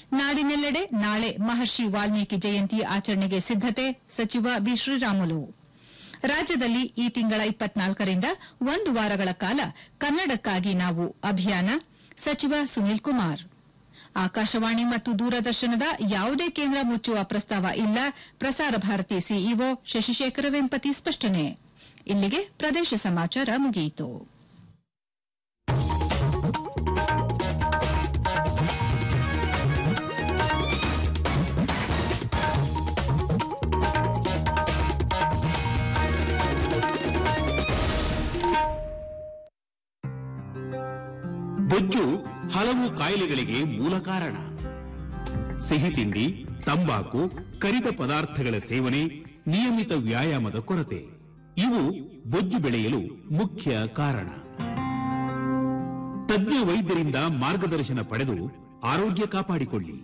ನಾಡಿನೆಲ್ಲೆಡೆ ನಾಳೆ ಮಹರ್ಷಿ ವಾಲ್ಮೀಕಿ ಜಯಂತಿ ಆಚರಣೆಗೆ ಸಿದ್ದತೆ ಸಚಿವ ಬಿ ಶ್ರೀರಾಮುಲು ರಾಜ್ಯದಲ್ಲಿ ಈ ತಿಂಗಳ ಇಪ್ಪತ್ನಾಲ್ಕರಿಂದ ಒಂದು ವಾರಗಳ ಕಾಲ ಕನ್ನಡಕ್ಕಾಗಿ ನಾವು ಅಭಿಯಾನ ಸಚಿವ ಸುನೀಲ್ ಕುಮಾರ್ ಆಕಾಶವಾಣಿ ಮತ್ತು ದೂರದರ್ಶನದ ಯಾವುದೇ ಕೇಂದ್ರ ಮುಚ್ಚುವ ಪ್ರಸ್ತಾವ ಇಲ್ಲ ಪ್ರಸಾರ ಭಾರತಿ ಸಿಇಒ ಶಶಿಶೇಖರ ವೆಂಪತಿ ಸ್ಪಷ್ಟನೆ ಇಲ್ಲಿಗೆ ಪ್ರದೇಶ ಸಮಾಚಾರ ಮುಗಿಯಿತು ಬೊಜ್ಜು ಹಲವು ಕಾಯಿಲೆಗಳಿಗೆ ಮೂಲ ಕಾರಣ ಸಿಹಿ ತಿಂಡಿ ತಂಬಾಕು ಕರಿದ ಪದಾರ್ಥಗಳ ಸೇವನೆ ನಿಯಮಿತ ವ್ಯಾಯಾಮದ ಕೊರತೆ ಇವು ಬೊಜ್ಜು ಬೆಳೆಯಲು ಮುಖ್ಯ ಕಾರಣ ತಜ್ಞ ವೈದ್ಯರಿಂದ ಮಾರ್ಗದರ್ಶನ ಪಡೆದು ಆರೋಗ್ಯ ಕಾಪಾಡಿಕೊಳ್ಳಿ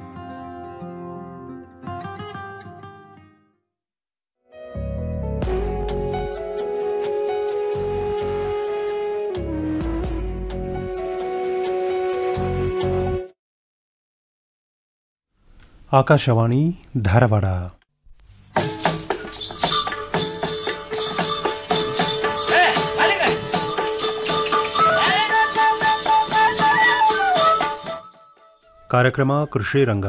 ಆಕಾಶವಾಣಿ ಧಾರವಾಡ ಕಾರ್ಯಕ್ರಮ ಕೃಷಿ ರಂಗ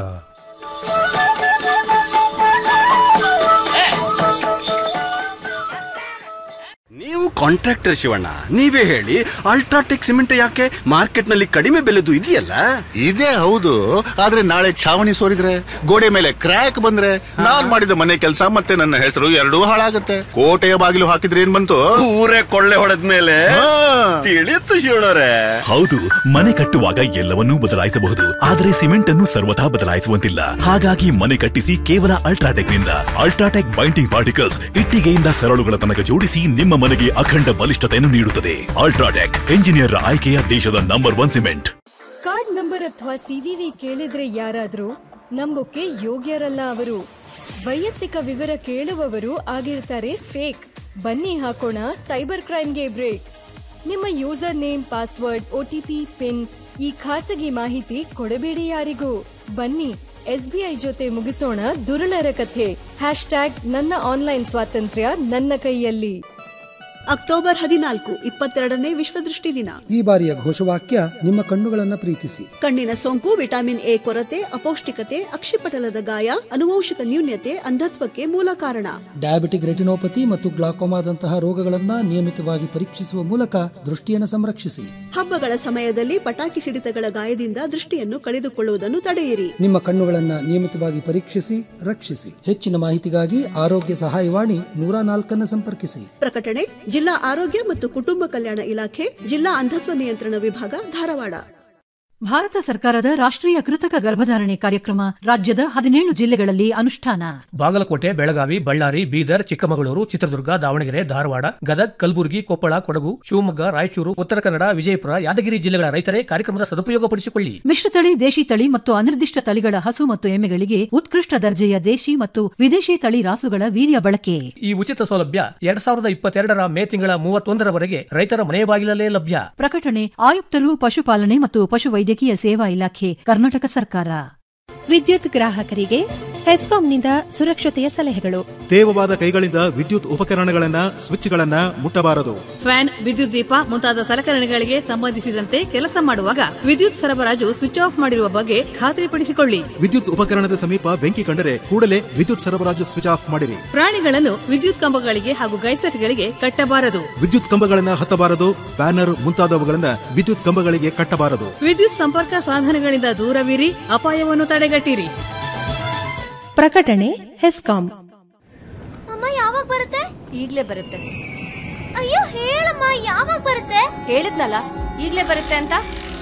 ನೀವು ಕಾಂಟ್ರಾಕ್ಟರ್ ಶಿವಣ್ಣ ನೀವೇ ಹೇಳಿ ಅಲ್ಟ್ರಾಟೆಕ್ ಸಿಮೆಂಟ್ ಯಾಕೆ ಮಾರ್ಕೆಟ್ ನಲ್ಲಿ ಕಡಿಮೆ ಬೆಲೆದು ಇದೆಯಲ್ಲ ಇದೇ ಹೌದು ಆದ್ರೆ ನಾಳೆ ಛಾವಣಿ ಸೋರಿದ್ರೆ ಗೋಡೆ ಮೇಲೆ ಕ್ರ್ಯಾಕ್ ಬಂದ್ರೆ ನಾನ್ ಮಾಡಿದ ಮನೆ ಕೆಲಸ ಮತ್ತೆ ನನ್ನ ಹೆಸರು ಎರಡೂ ಹಾಳಾಗತ್ತೆ ಕೋಟೆಯ ಬಾಗಿಲು ಹಾಕಿದ್ರೆ ಏನ್ ಬಂತು ಊರೇ ಕೊಳ್ಳೆ ಹೊಡೆದ ಮೇಲೆ ಹಾ. ತಿಳಿಯುತ್ತು ಶಿವಣ್ಣರೇ ಹೌದು ಮನೆ ಕಟ್ಟುವಾಗ ಎಲ್ಲವನ್ನೂ ಬದಲಾಯಿಸಬಹುದು ಆದರೆ ಸಿಮೆಂಟ್ ಅನ್ನು ಸರ್ವಥಾ ಬದಲಾಯಿಸುವಂತಿಲ್ಲ ಹಾಗಾಗಿ ಮನೆ ಕಟ್ಟಿಸಿ ಕೇವಲ ಅಲ್ಟ್ರಾಟೆಕ್ ನಿಂದ ಅಲ್ಟ್ರಾಟೆಕ್ ಬೈಂಡಿಂಗ್ ಪಾರ್ಟಿಕಲ್ಸ್ ಇಟ್ಟಿಗೆಯಿಂದ ಸರಳುಗಳ ತನಕ ಜೋಡಿಸಿ ನಿಮ್ಮ ಮನೆಗೆ ಅಖಂಡ ಬಲಿಷ್ಠತೆಯನ್ನು ನೀಡುತ್ತದೆ ಅಲ್ಟ್ರಾಟೆಕ್ ಎಂಜಿನಿಯರ್ ಆಯ್ಕೆಯ ದೇಶದ number one cement card number ಅಥವಾ ಸಿವಿವಿ ಕೇಳಿದ್ರೆ ಯಾರಾದ್ರೂ ನಂಬೋಕೆ ಯೋಗ್ಯರಲ್ಲ ಅವರು ವೈಯಕ್ತಿಕ ವಿವರ ಕೇಳುವವರು ಆಗಿರ್ತಾರೆ ಫೇಕ್ ಬನ್ನಿ ಹಾಕೋಣ ಸೈಬರ್ ಕ್ರೈಮ್ಗೆ ಬ್ರೇಕ್ ನಿಮ್ಮ user name password OTP pin ಈ ಖಾಸಗಿ ಮಾಹಿತಿ ಕೊಡಬೇಡಿ ಯಾರಿಗೂ ಬನ್ನಿ ಎಸ್ಬಿಐ ಜೊತೆ ಮುಗಿಸೋಣ ದುರುಳರ ಕಥೆ ಹ್ಯಾಶ್ ಟ್ಯಾಗ್ ನನ್ನ ಆನ್ಲೈನ್ ಸ್ವಾತಂತ್ರ್ಯ ನನ್ನ ಕೈಯಲ್ಲಿ ಅಕ್ಟೋಬರ್ ಹದಿನಾಲ್ಕು ಇಪ್ಪತ್ತೆರಡನೇ ವಿಶ್ವದೃಷ್ಟಿ ದಿನ ಈ ಬಾರಿಯ ಘೋಷವಾಕ್ಯ ನಿಮ್ಮ ಕಣ್ಣುಗಳನ್ನು ಪ್ರೀತಿಸಿ ಕಣ್ಣಿನ ಸೋಂಕು ವಿಟಮಿನ್ ಎ ಕೊರತೆ ಅಪೌಷ್ಟಿಕತೆ ಅಕ್ಷಿಪಟಲದ ಗಾಯ ಅನುವಂಶಿಕ ನ್ಯೂನ್ಯತೆ ಅಂಧತ್ವಕ್ಕೆ ಮೂಲ ಕಾರಣ ಡಯಾಬಿಟಿಕ್ ರೆಟಿನೋಪತಿ ಮತ್ತು ಗ್ಲಾಕೋಮಾದಂತಹ ರೋಗಗಳನ್ನ ನಿಯಮಿತವಾಗಿ ಪರೀಕ್ಷಿಸುವ ಮೂಲಕ ದೃಷ್ಟಿಯನ್ನು ಸಂರಕ್ಷಿಸಿ ಹಬ್ಬಗಳ ಸಮಯದಲ್ಲಿ ಪಟಾಕಿ ಸಿಡಿತಗಳ ಗಾಯದಿಂದ ದೃಷ್ಟಿಯನ್ನು ಕಳೆದುಕೊಳ್ಳುವುದನ್ನು ತಡೆಯಿರಿ ನಿಮ್ಮ ಕಣ್ಣುಗಳನ್ನು ನಿಯಮಿತವಾಗಿ ಪರೀಕ್ಷಿಸಿ ರಕ್ಷಿಸಿ ಹೆಚ್ಚಿನ ಮಾಹಿತಿಗಾಗಿ ಆರೋಗ್ಯ ಸಹಾಯವಾಣಿ ನೂರ ನಾಲ್ಕನ್ನು ಸಂಪರ್ಕಿಸಿ ಪ್ರಕಟಣೆ ಜಿಲ್ಲಾ ಆರೋಗ್ಯ ಮತ್ತು ಕುಟುಂಬ ಕಲ್ಯಾಣ ಇಲಾಖೆ ಜಿಲ್ಲಾ ಅಂಧತ್ವ ನಿಯಂತ್ರಣ ವಿಭಾಗ ಧಾರವಾಡ ಭಾರತ ಸರ್ಕಾರದ ರಾಷ್ಟ್ರೀಯ ಕೃತಕ ಗರ್ಭಧಾರಣೆ ಕಾರ್ಯಕ್ರಮ ರಾಜ್ಯದ ಹದಿನೇಳು ಜಿಲ್ಲೆಗಳಲ್ಲಿ ಅನುಷ್ಠಾನ ಬಾಗಲಕೋಟೆ ಬೆಳಗಾವಿ ಬಳ್ಳಾರಿ ಬೀದರ್ ಚಿಕ್ಕಮಗಳೂರು ಚಿತ್ರದುರ್ಗ ದಾವಣಗೆರೆ ಧಾರವಾಡ ಗದಗ್ ಕಲಬುರಗಿ ಕೊಪ್ಪಳ ಕೊಡಗು ಶಿವಮೊಗ್ಗ ರಾಯಚೂರು ಉತ್ತರ ಕನ್ನಡ ವಿಜಯಪುರ ಯಾದಗಿರಿ ಜಿಲ್ಲೆಗಳ ರೈತರೇ ಕಾರ್ಯಕ್ರಮದ ಸದುಪಯೋಗಪಡಿಸಿಕೊಳ್ಳಿ ಮಿಶ್ರತಳಿ ದೇಶಿ ತಳಿ ಮತ್ತು ಅನಿರ್ದಿಷ್ಟ ತಳಿಗಳ ಹಸು ಮತ್ತು ಎಮ್ಮೆಗಳಿಗೆ ಉತ್ಕೃಷ್ಟ ದರ್ಜೆಯ ದೇಶಿ ಮತ್ತು ವಿದೇಶಿ ತಳಿ ರಾಸುಗಳ ವೀರ್ಯ ಬಳಕೆ ಈ ಉಚಿತ ಸೌಲಭ್ಯ ಎರಡ್ ಸಾವಿರದ ಇಪ್ಪತ್ತೆರಡರ ಮೇ ತಿಂಗಳ ಮೂವತ್ತೊಂದರವರೆಗೆ ರೈತರ ಮನೆ ಬಾಗಿಲಲ್ಲೇ ಲಭ್ಯ ಪ್ರಕಟಣೆ ಆಯುಕ್ತರು ಪಶುಪಾಲನೆ ಮತ್ತು ಪಶುವೈದ್ಯಕೀಯ ಸೇವಾ ಇಲಾಖೆ ಕರ್ನಾಟಕ ಸರ್ಕಾರ ವಿದ್ಯುತ್ ಗ್ರಾಹಕರಿಗೆ ಹೆಸ್ಕಾಂನಿಂದ ಸುರಕ್ಷತೆಯ ಸಲಹೆಗಳು ತೇವವಾದ ಕೈಗಳಿಂದ ವಿದ್ಯುತ್ ಉಪಕರಣಗಳನ್ನ ಸ್ವಿಚ್ಗಳನ್ನ ಮುಟ್ಟಬಾರದು ಫ್ಯಾನ್ ವಿದ್ಯುತ್ ದೀಪ ಮುಂತಾದ ಸಲಕರಣೆಗಳಿಗೆ ಸಂಬಂಧಿಸಿದಂತೆ ಕೆಲಸ ಮಾಡುವಾಗ ವಿದ್ಯುತ್ ಸರಬರಾಜು ಸ್ವಿಚ್ ಆಫ್ ಮಾಡಿರುವ ಬಗ್ಗೆ ಖಾತ್ರಿಪಡಿಸಿಕೊಳ್ಳಿ ವಿದ್ಯುತ್ ಉಪಕರಣದ ಸಮೀಪ ಬೆಂಕಿ ಕಂಡರೆ ಕೂಡಲೇ ವಿದ್ಯುತ್ ಸರಬರಾಜು ಸ್ವಿಚ್ ಆಫ್ ಮಾಡಿರಿ ಪ್ರಾಣಿಗಳನ್ನು ವಿದ್ಯುತ್ ಕಂಬಗಳಿಗೆ ಹಾಗೂ ಗೈಸೆಟ್ಗಳಿಗೆ ಕಟ್ಟಬಾರದು ವಿದ್ಯುತ್ ಕಂಬಗಳನ್ನ ಹತ್ತಬಾರದು ಬ್ಯಾನರ್ ಮುಂತಾದವುಗಳನ್ನ ವಿದ್ಯುತ್ ಕಂಬಗಳಿಗೆ ಕಟ್ಟಬಾರದು ವಿದ್ಯುತ್ ಸಂಪರ್ಕ ಸಾಧನಗಳಿಂದ ದೂರವಿರಿ ಅಪಾಯವನ್ನು ತಡೆಗಟ್ಟಿರಿ ಪ್ರಕಟಣೆ ಹೆಸ್ಕಾಂ ಅಮ್ಮ ಯಾವಾಗ ಬರುತ್ತೆ ಈಗ್ಲೇ ಬರುತ್ತೆ ಅಯ್ಯೋ ಹೇಳಮ್ಮ ಯಾವಾಗ ಬರುತ್ತೆ ಹೇಳಿದ್ನಲ್ಲ ಈಗ್ಲೇ ಬರುತ್ತೆ ಅಂತ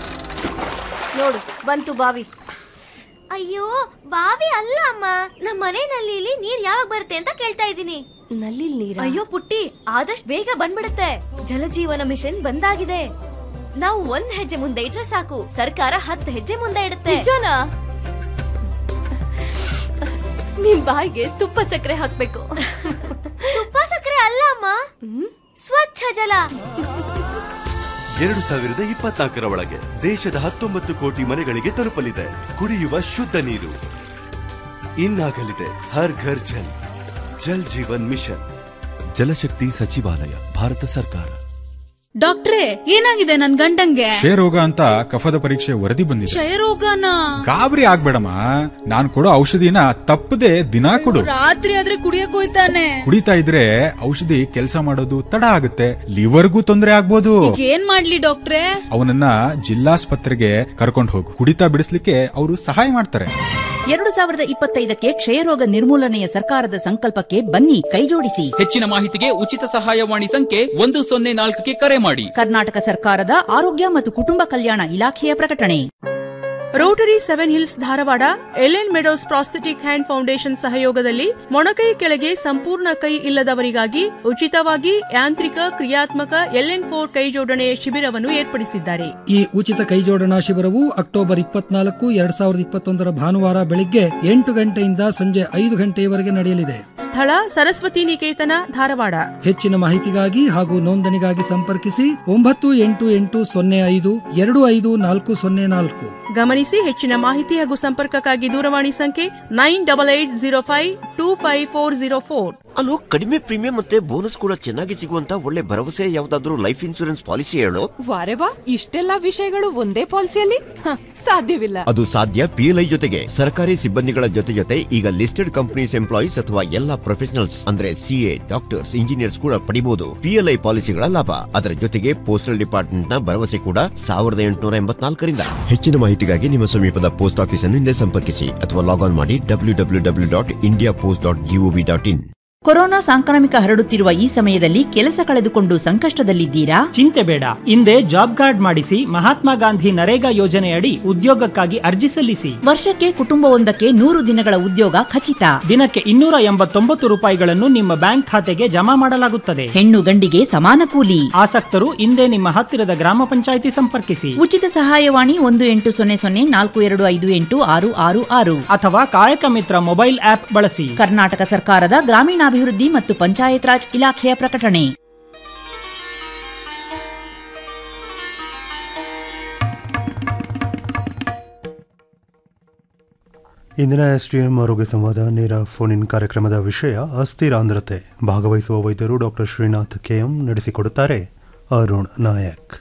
ನೋಡು ಬಂತು ಬಾವಿ ಅಯ್ಯೋ ಬಾವಿ ಅಲ್ಲ ಅಮ್ಮ ನಮ್ಮ ಮನೆ ನಲ್ಲಿಲಿ ನೀರ್ ಯಾವಾಗ ಬರುತ್ತೆ ಅಂತ ಕೇಳ್ತಾ ಇದ್ದೀನಿ ನಲ್ಲಿ ನೀರ್ ಅಯ್ಯೋ ಪುಟ್ಟಿ ಆದಷ್ಟು ಬೇಗ ಬಂದ್ಬಿಡುತ್ತೆ ಜಲಜೀವನ ಮಿಷನ್ ಬಂದಾಗಿದೆ ನಾವು ಒಂದ್ ಹೆಜ್ಜೆ ಮುಂದೆ ಇಟ್ರೆ ಸಾಕು ಸರ್ಕಾರ ಹತ್ತು ಹೆಜ್ಜೆ ಮುಂದೆ ಇಡುತ್ತೆ ನಿಜನಾ ನಿಮ್ ಬಾಯಿಗೆ ತುಪ್ಪ ಸಕ್ಕರೆ ಹಾಕ್ಬೇಕು ತುಪ್ಪ ಸಕ್ಕರೆ ಅಲ್ಲ ಅಮ್ಮ ಸ್ವಚ್ಛ ಜಲ ಎರಡು ಸಾವಿರದ ಇಪ್ಪತ್ನಾಲ್ಕರ ಒಳಗೆ ದೇಶದ ಹತ್ತೊಂಬತ್ತು ಕೋಟಿ ಮನೆಗಳಿಗೆ ತಲುಪಲಿದೆ ಕುಡಿಯುವ ಶುದ್ಧ ನೀರು ಇನ್ನಾಗಲಿದೆ ಹರ್ ಘರ್ ಜಲ್ ಜಲ್ ಜೀವನ್ ಮಿಷನ್ ಜಲಶಕ್ತಿ ಸಚಿವಾಲಯ ಭಾರತ ಸರ್ಕಾರ ಡಾಕ್ಟ್ರೇ ಏನಾಗಿದೆ ನನ್ ಗಂಡಂಗೆ ಕ್ಷಯರೋಗ ಅಂತ ಕಫದ ಪರೀಕ್ಷೆ ವರದಿ ಬಂದಿದೆ ಕ್ಷಯರೋಗನ ಗಾಬರಿ ಆಗ್ಬೇಡಮ್ಮ ನಾನ್ ಕೊಡೋ ಔಷಧಿನ ತಪ್ಪದೆ ದಿನಾ ಕೊಡು ರಾತ್ರಿ ಆದ್ರೆ ಕುಡಿಯಕ್ ಹೋಯ್ತಾನೆ ಕುಡಿತಾ ಇದ್ರೆ ಔಷಧಿ ಕೆಲಸ ಮಾಡೋದು ತಡ ಆಗುತ್ತೆ ಲಿವರ್ಗೂ ತೊಂದರೆ ಆಗ್ಬೋದು ಈಗ ಏನ್ ಮಾಡ್ಲಿ ಡಾಕ್ಟ್ರೇ ಅವನನ್ನ ಜಿಲ್ಲಾಸ್ಪತ್ರೆಗೆ ಕರ್ಕೊಂಡು ಹೋಗು ಕುಡಿತಾ ಬಿಡಿಸ್ಲಿಕ್ಕೆ ಅವರು ಸಹಾಯ ಮಾಡ್ತಾರೆ ಎರಡು ಸಾವಿರದ ಇಪ್ಪತ್ತೈದಕ್ಕೆ ಕ್ಷಯರೋಗ ನಿರ್ಮೂಲನೆಯ ಸರ್ಕಾರದ ಸಂಕಲ್ಪಕ್ಕೆ ಬನ್ನಿ ಕೈಜೋಡಿಸಿ ಹೆಚ್ಚಿನ ಮಾಹಿತಿಗೆ ಉಚಿತ ಸಹಾಯವಾಣಿ ಸಂಖ್ಯೆ ಒಂದು ಸೊನ್ನೆ ನಾಲ್ಕಕ್ಕೆ ಕರೆ ಮಾಡಿ ಕರ್ನಾಟಕ ಸರ್ಕಾರದ ಆರೋಗ್ಯ ಮತ್ತು ಕುಟುಂಬ ಕಲ್ಯಾಣ ಇಲಾಖೆಯ ಪ್ರಕಟಣೆ Rotary Seven Hills Dharwad LN Meadows Prosthetic Hand Foundation ಸಹಯೋಗದಲ್ಲಿ ಮೊಣಕೈ ಕೆಳಗೆ ಸಂಪೂರ್ಣ ಕೈ ಇಲ್ಲದವರಿಗಾಗಿ ಉಚಿತವಾಗಿ ಯಾಂತ್ರಿಕ ಕ್ರಿಯಾತ್ಮಕ ಎಲ್ಎನ್ ಫೋರ್ ಕೈ ಜೋಡಣೆಯ ಶಿಬಿರವನ್ನು ಏರ್ಪಡಿಸಿದ್ದಾರೆ ಈ ಉಚಿತ ಕೈಜೋಡಣಾ ಶಿಬಿರವು ಅಕ್ಟೋಬರ್ ಇಪ್ಪತ್ನಾಲ್ಕು ಎರಡ್ ಸಾವಿರದ ಇಪ್ಪತ್ತೊಂದರ ಭಾನುವಾರ ಬೆಳಿಗ್ಗೆ ಎಂಟು ಗಂಟೆಯಿಂದ ಸಂಜೆ ಐದು ಗಂಟೆಯವರೆಗೆ ನಡೆಯಲಿದೆ ಸ್ಥಳ ಸರಸ್ವತಿ ನಿಕೇತನ ಧಾರವಾಡ ಹೆಚ್ಚಿನ ಮಾಹಿತಿಗಾಗಿ ಹಾಗೂ ನೋಂದಣಿಗಾಗಿ ಸಂಪರ್ಕಿಸಿ ಒಂಬತ್ತು ಎಂಟು ಎಂಟು ಸೊನ್ನೆ ಐದು ಎರಡು ಐದು ನಾಲ್ಕು ಸೊನ್ನೆ ನಾಲ್ಕು ಗಮನಿಸಿ ಹೆಚ್ಚಿನ ಮಾಹಿತಿ ಹಾಗೂ ಸಂಪರ್ಕಕ್ಕಾಗಿ ದೂರವಾಣಿ ಸಂಖ್ಯೆ nine double eight zero five two five four zero four ಅಲ್ಲೋ ಕಡಿಮೆ ಪ್ರೀಮಿಯಂ ಮತ್ತೆ ಬೋನಸ್ ಕೂಡ ಚೆನ್ನಾಗಿ ಸಿಗುವಂತ ಒಳ್ಳೆ ಭರವಸೆ ಯಾವ್ದಾದ್ರು ಲೈಫ್ ಇನ್ಶೂರೆನ್ಸ್ ಪಾಲಿಸಿ ಹೇಳು ವಾರೆ ವಾ ಇಷ್ಟೆಲ್ಲಾ ವಿಷಯಗಳು ಒಂದೇ ಪಾಲಿಸಿಯಲ್ಲಿ ಹ, ಸಾಧ್ಯವಿಲ್ಲ ಅದು ಸಾಧ್ಯ ಪಿಎಲ್ಐ ಜೊತೆಗೆ ಸರ್ಕಾರಿ ಸಿಬ್ಬಂದಿಗಳ ಜೊತೆ ಜೊತೆ ಈಗ ಲಿಸ್ಟೆಡ್ ಕಂಪನೀಸ್ ಎಂಪ್ಲಾಯೀಸ್ ಅಥವಾ ಎಲ್ಲಾ ಪ್ರೊಫೆಷನಲ್ಸ್ ಅಂದ್ರೆ ಸಿಎ ಡಾಕ್ಟರ್ಸ್ ಇಂಜಿನಿಯರ್ಸ್ ಕೂಡ ಪಡಿಬಹುದು ಪಿಎಲ್ಐ ಪಾಲಿಸಿಗಳ ಲಾಭ ಅದರ ಜೊತೆಗೆ ಪೋಸ್ಟಲ್ ಡಿಪಾರ್ಟ್ಮೆಂಟ್ ನ ಭರವಸೆ ಕೂಡ ಸಾವಿರದ ಎಂಟುನೂರ ಎಂಬತ್ನಾಲ್ಕರಿಂದ ಹೆಚ್ಚಿನ ಮಾಹಿತಿಗಾಗಿ ನಿಮ್ಮ ಸಮೀಪದ ಪೋಸ್ಟ್ ಆಫೀಸ್ ಅನ್ನು ಹಿಂದೆ ಸಂಪರ್ಕಿಸಿ ಅಥವಾ ಲಾಗ್ ಆನ್ ಮಾಡಿ W W W dot India Post dot GOV dot in corona ಸಾಂಕ್ರಾಮಿಕ ಹರಡುತ್ತಿರುವ ಈ ಸಮಯದಲ್ಲಿ ಕೆಲಸ ಕಳೆದುಕೊಂಡು ಸಂಕಷ್ಟದಲ್ಲಿದ್ದೀರಾ ಚಿಂತೆ ಬೇಡ ಹಿಂದೆ ಜಾಬ್ ಕಾರ್ಡ್ ಮಾಡಿಸಿ ಮಹಾತ್ಮ ಗಾಂಧಿ ನರೇಗಾ ಯೋಜನೆಯಡಿ ಉದ್ಯೋಗಕ್ಕಾಗಿ ಅರ್ಜಿ ಸಲ್ಲಿಸಿ ವರ್ಷಕ್ಕೆ ಕುಟುಂಬವೊಂದಕ್ಕೆ ನೂರು ದಿನಗಳ ಉದ್ಯೋಗ ಖಚಿತ ದಿನಕ್ಕೆ ಇನ್ನೂರ ಎಂಬತ್ತೊಂಬತ್ತು ರೂಪಾಯಿಗಳನ್ನು ನಿಮ್ಮ ಬ್ಯಾಂಕ್ ಖಾತೆಗೆ ಜಮಾ ಮಾಡಲಾಗುತ್ತದೆ ಹೆಣ್ಣು ಗಂಡಿಗೆ ಸಮಾನ ಕೂಲಿ ಆಸಕ್ತರು ಹಿಂದೆ ನಿಮ್ಮ ಹತ್ತಿರದ ಗ್ರಾಮ ಪಂಚಾಯಿತಿ ಸಂಪರ್ಕಿಸಿ ಉಚಿತ ಸಹಾಯವಾಣಿ ಒಂದು ಎಂಟು ಸೊನ್ನೆ ಸೊನ್ನೆ ನಾಲ್ಕು ಎರಡು ಐದು ಎಂಟು ಆರು ಆರು ಆರು ಅಥವಾ ಕಾಯಕ ಮಿತ್ರ ಮೊಬೈಲ್ ಆಪ್ ಬಳಸಿ ಕರ್ನಾಟಕ ಸರ್ಕಾರದ ಗ್ರಾಮೀಣಾಭಿವೃದ್ಧಿ ಮತ್ತು ಪಂಚಾಯತ್ ರಾಜ್ ಇಲಾಖೆಯ ಪ್ರಕಟಣೆ ಇಂದಿನ ಎಸ್ಡಿಎಂ ಆರೋಗ್ಯ ಸಂವಾದ ನೇರ ಫೋನ್ ಇನ್ ಕಾರ್ಯಕ್ರಮದ ವಿಷಯ ಅಸ್ಥಿರಾಂಧ್ರತೆ ಭಾಗವಹಿಸುವ ವೈದ್ಯರು ಡಾಕ್ಟರ್ ಶ್ರೀನಾಥ್ ಕೆಎಂ ನಡೆಸಿಕೊಡುತ್ತಾರೆ ಅರುಣ್ ನಾಯಕ್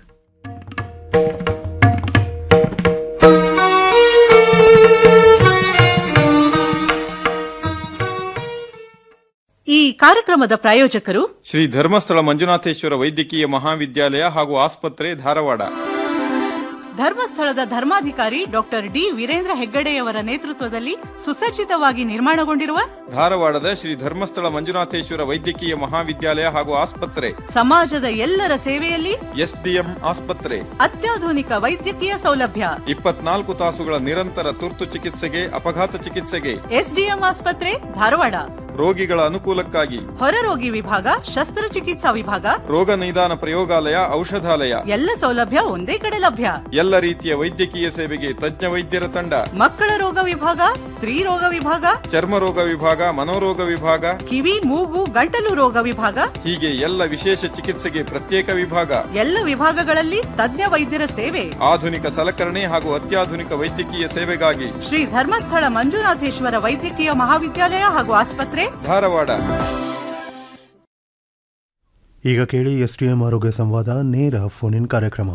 ಈ ಕಾರ್ಯಕ್ರಮದ ಪ್ರಾಯೋಜಕರು ಶ್ರೀ ಧರ್ಮಸ್ಥಳ ಮಂಜುನಾಥೇಶ್ವರ ವೈದ್ಯಕೀಯ ಮಹಾವಿದ್ಯಾಲಯ ಹಾಗೂ ಆಸ್ಪತ್ರೆ ಧಾರವಾಡ ಧರ್ಮಸ್ಥಳದ ಧರ್ಮಾಧಿಕಾರಿ ಡಾಕ್ಟರ್ ಡಿ ವೀರೇಂದ್ರ ಹೆಗ್ಗಡೆಯವರ ನೇತೃತ್ವದಲ್ಲಿ ಸುಸಜ್ಜಿತವಾಗಿ ನಿರ್ಮಾಣಗೊಂಡಿರುವ ಧಾರವಾಡದ ಶ್ರೀ ಧರ್ಮಸ್ಥಳ ಮಂಜುನಾಥೇಶ್ವರ ವೈದ್ಯಕೀಯ ಮಹಾವಿದ್ಯಾಲಯ ಹಾಗೂ ಆಸ್ಪತ್ರೆ ಸಮಾಜದ ಎಲ್ಲರ ಸೇವೆಯಲ್ಲಿ ಎಸ್ಡಿಎಂ ಆಸ್ಪತ್ರೆ ಅತ್ಯಾಧುನಿಕ ವೈದ್ಯಕೀಯ ಸೌಲಭ್ಯ ಇಪ್ಪತ್ನಾಲ್ಕು ತಾಸುಗಳ ನಿರಂತರ ತುರ್ತು ಚಿಕಿತ್ಸೆಗೆ ಅಪಘಾತ ಚಿಕಿತ್ಸೆಗೆ ಎಸ್ಡಿಎಂ ಆಸ್ಪತ್ರೆ ಧಾರವಾಡ ರೋಗಿಗಳ ಅನುಕೂಲಕ್ಕಾಗಿ ಹೊರರೋಗಿ ವಿಭಾಗ ಶಸ್ತ್ರಚಿಕಿತ್ಸಾ ವಿಭಾಗ ರೋಗ ನಿದಾನ ಪ್ರಯೋಗಾಲಯ ಔಷಧಾಲಯ ಎಲ್ಲ ಸೌಲಭ್ಯ ಒಂದೇ ಕಡೆ ಲಭ್ಯ ಎಲ್ಲ ರೀತಿಯ ವೈದ್ಯಕೀಯ ಸೇವೆಗೆ ತಜ್ಞ ವೈದ್ಯರ ತಂಡ ಮಕ್ಕಳ ರೋಗ ವಿಭಾಗ ಸ್ತ್ರೀ ರೋಗ ವಿಭಾಗ ಚರ್ಮ ರೋಗ ವಿಭಾಗ ಮನೋರೋಗ ವಿಭಾಗ ಕಿವಿ ಮೂಗು ಗಂಟಲು ರೋಗ ವಿಭಾಗ ಹೀಗೆ ಎಲ್ಲ ವಿಶೇಷ ಚಿಕಿತ್ಸೆಗೆ ಪ್ರತ್ಯೇಕ ವಿಭಾಗ ಎಲ್ಲ ವಿಭಾಗಗಳಲ್ಲಿ ತಜ್ಞ ವೈದ್ಯರ ಸೇವೆ ಆಧುನಿಕ ಸಲಕರಣೆ ಹಾಗೂ ಅತ್ಯಾಧುನಿಕ ವೈದ್ಯಕೀಯ ಸೇವೆಗಾಗಿ ಶ್ರೀ ಧರ್ಮಸ್ಥಳ ಮಂಜುನಾಥೇಶ್ವರ ವೈದ್ಯಕೀಯ ಮಹಾವಿದ್ಯಾಲಯ ಹಾಗೂ ಆಸ್ಪತ್ರೆ ಧಾರವಾಡ ಈಗ ಕೇಳಿ ಎಸ್ಡಿಎಂ ಆರೋಗ್ಯ ಸಂವಾದ ನೇರ ಫೋನ್ ಇನ್ ಕಾರ್ಯಕ್ರಮ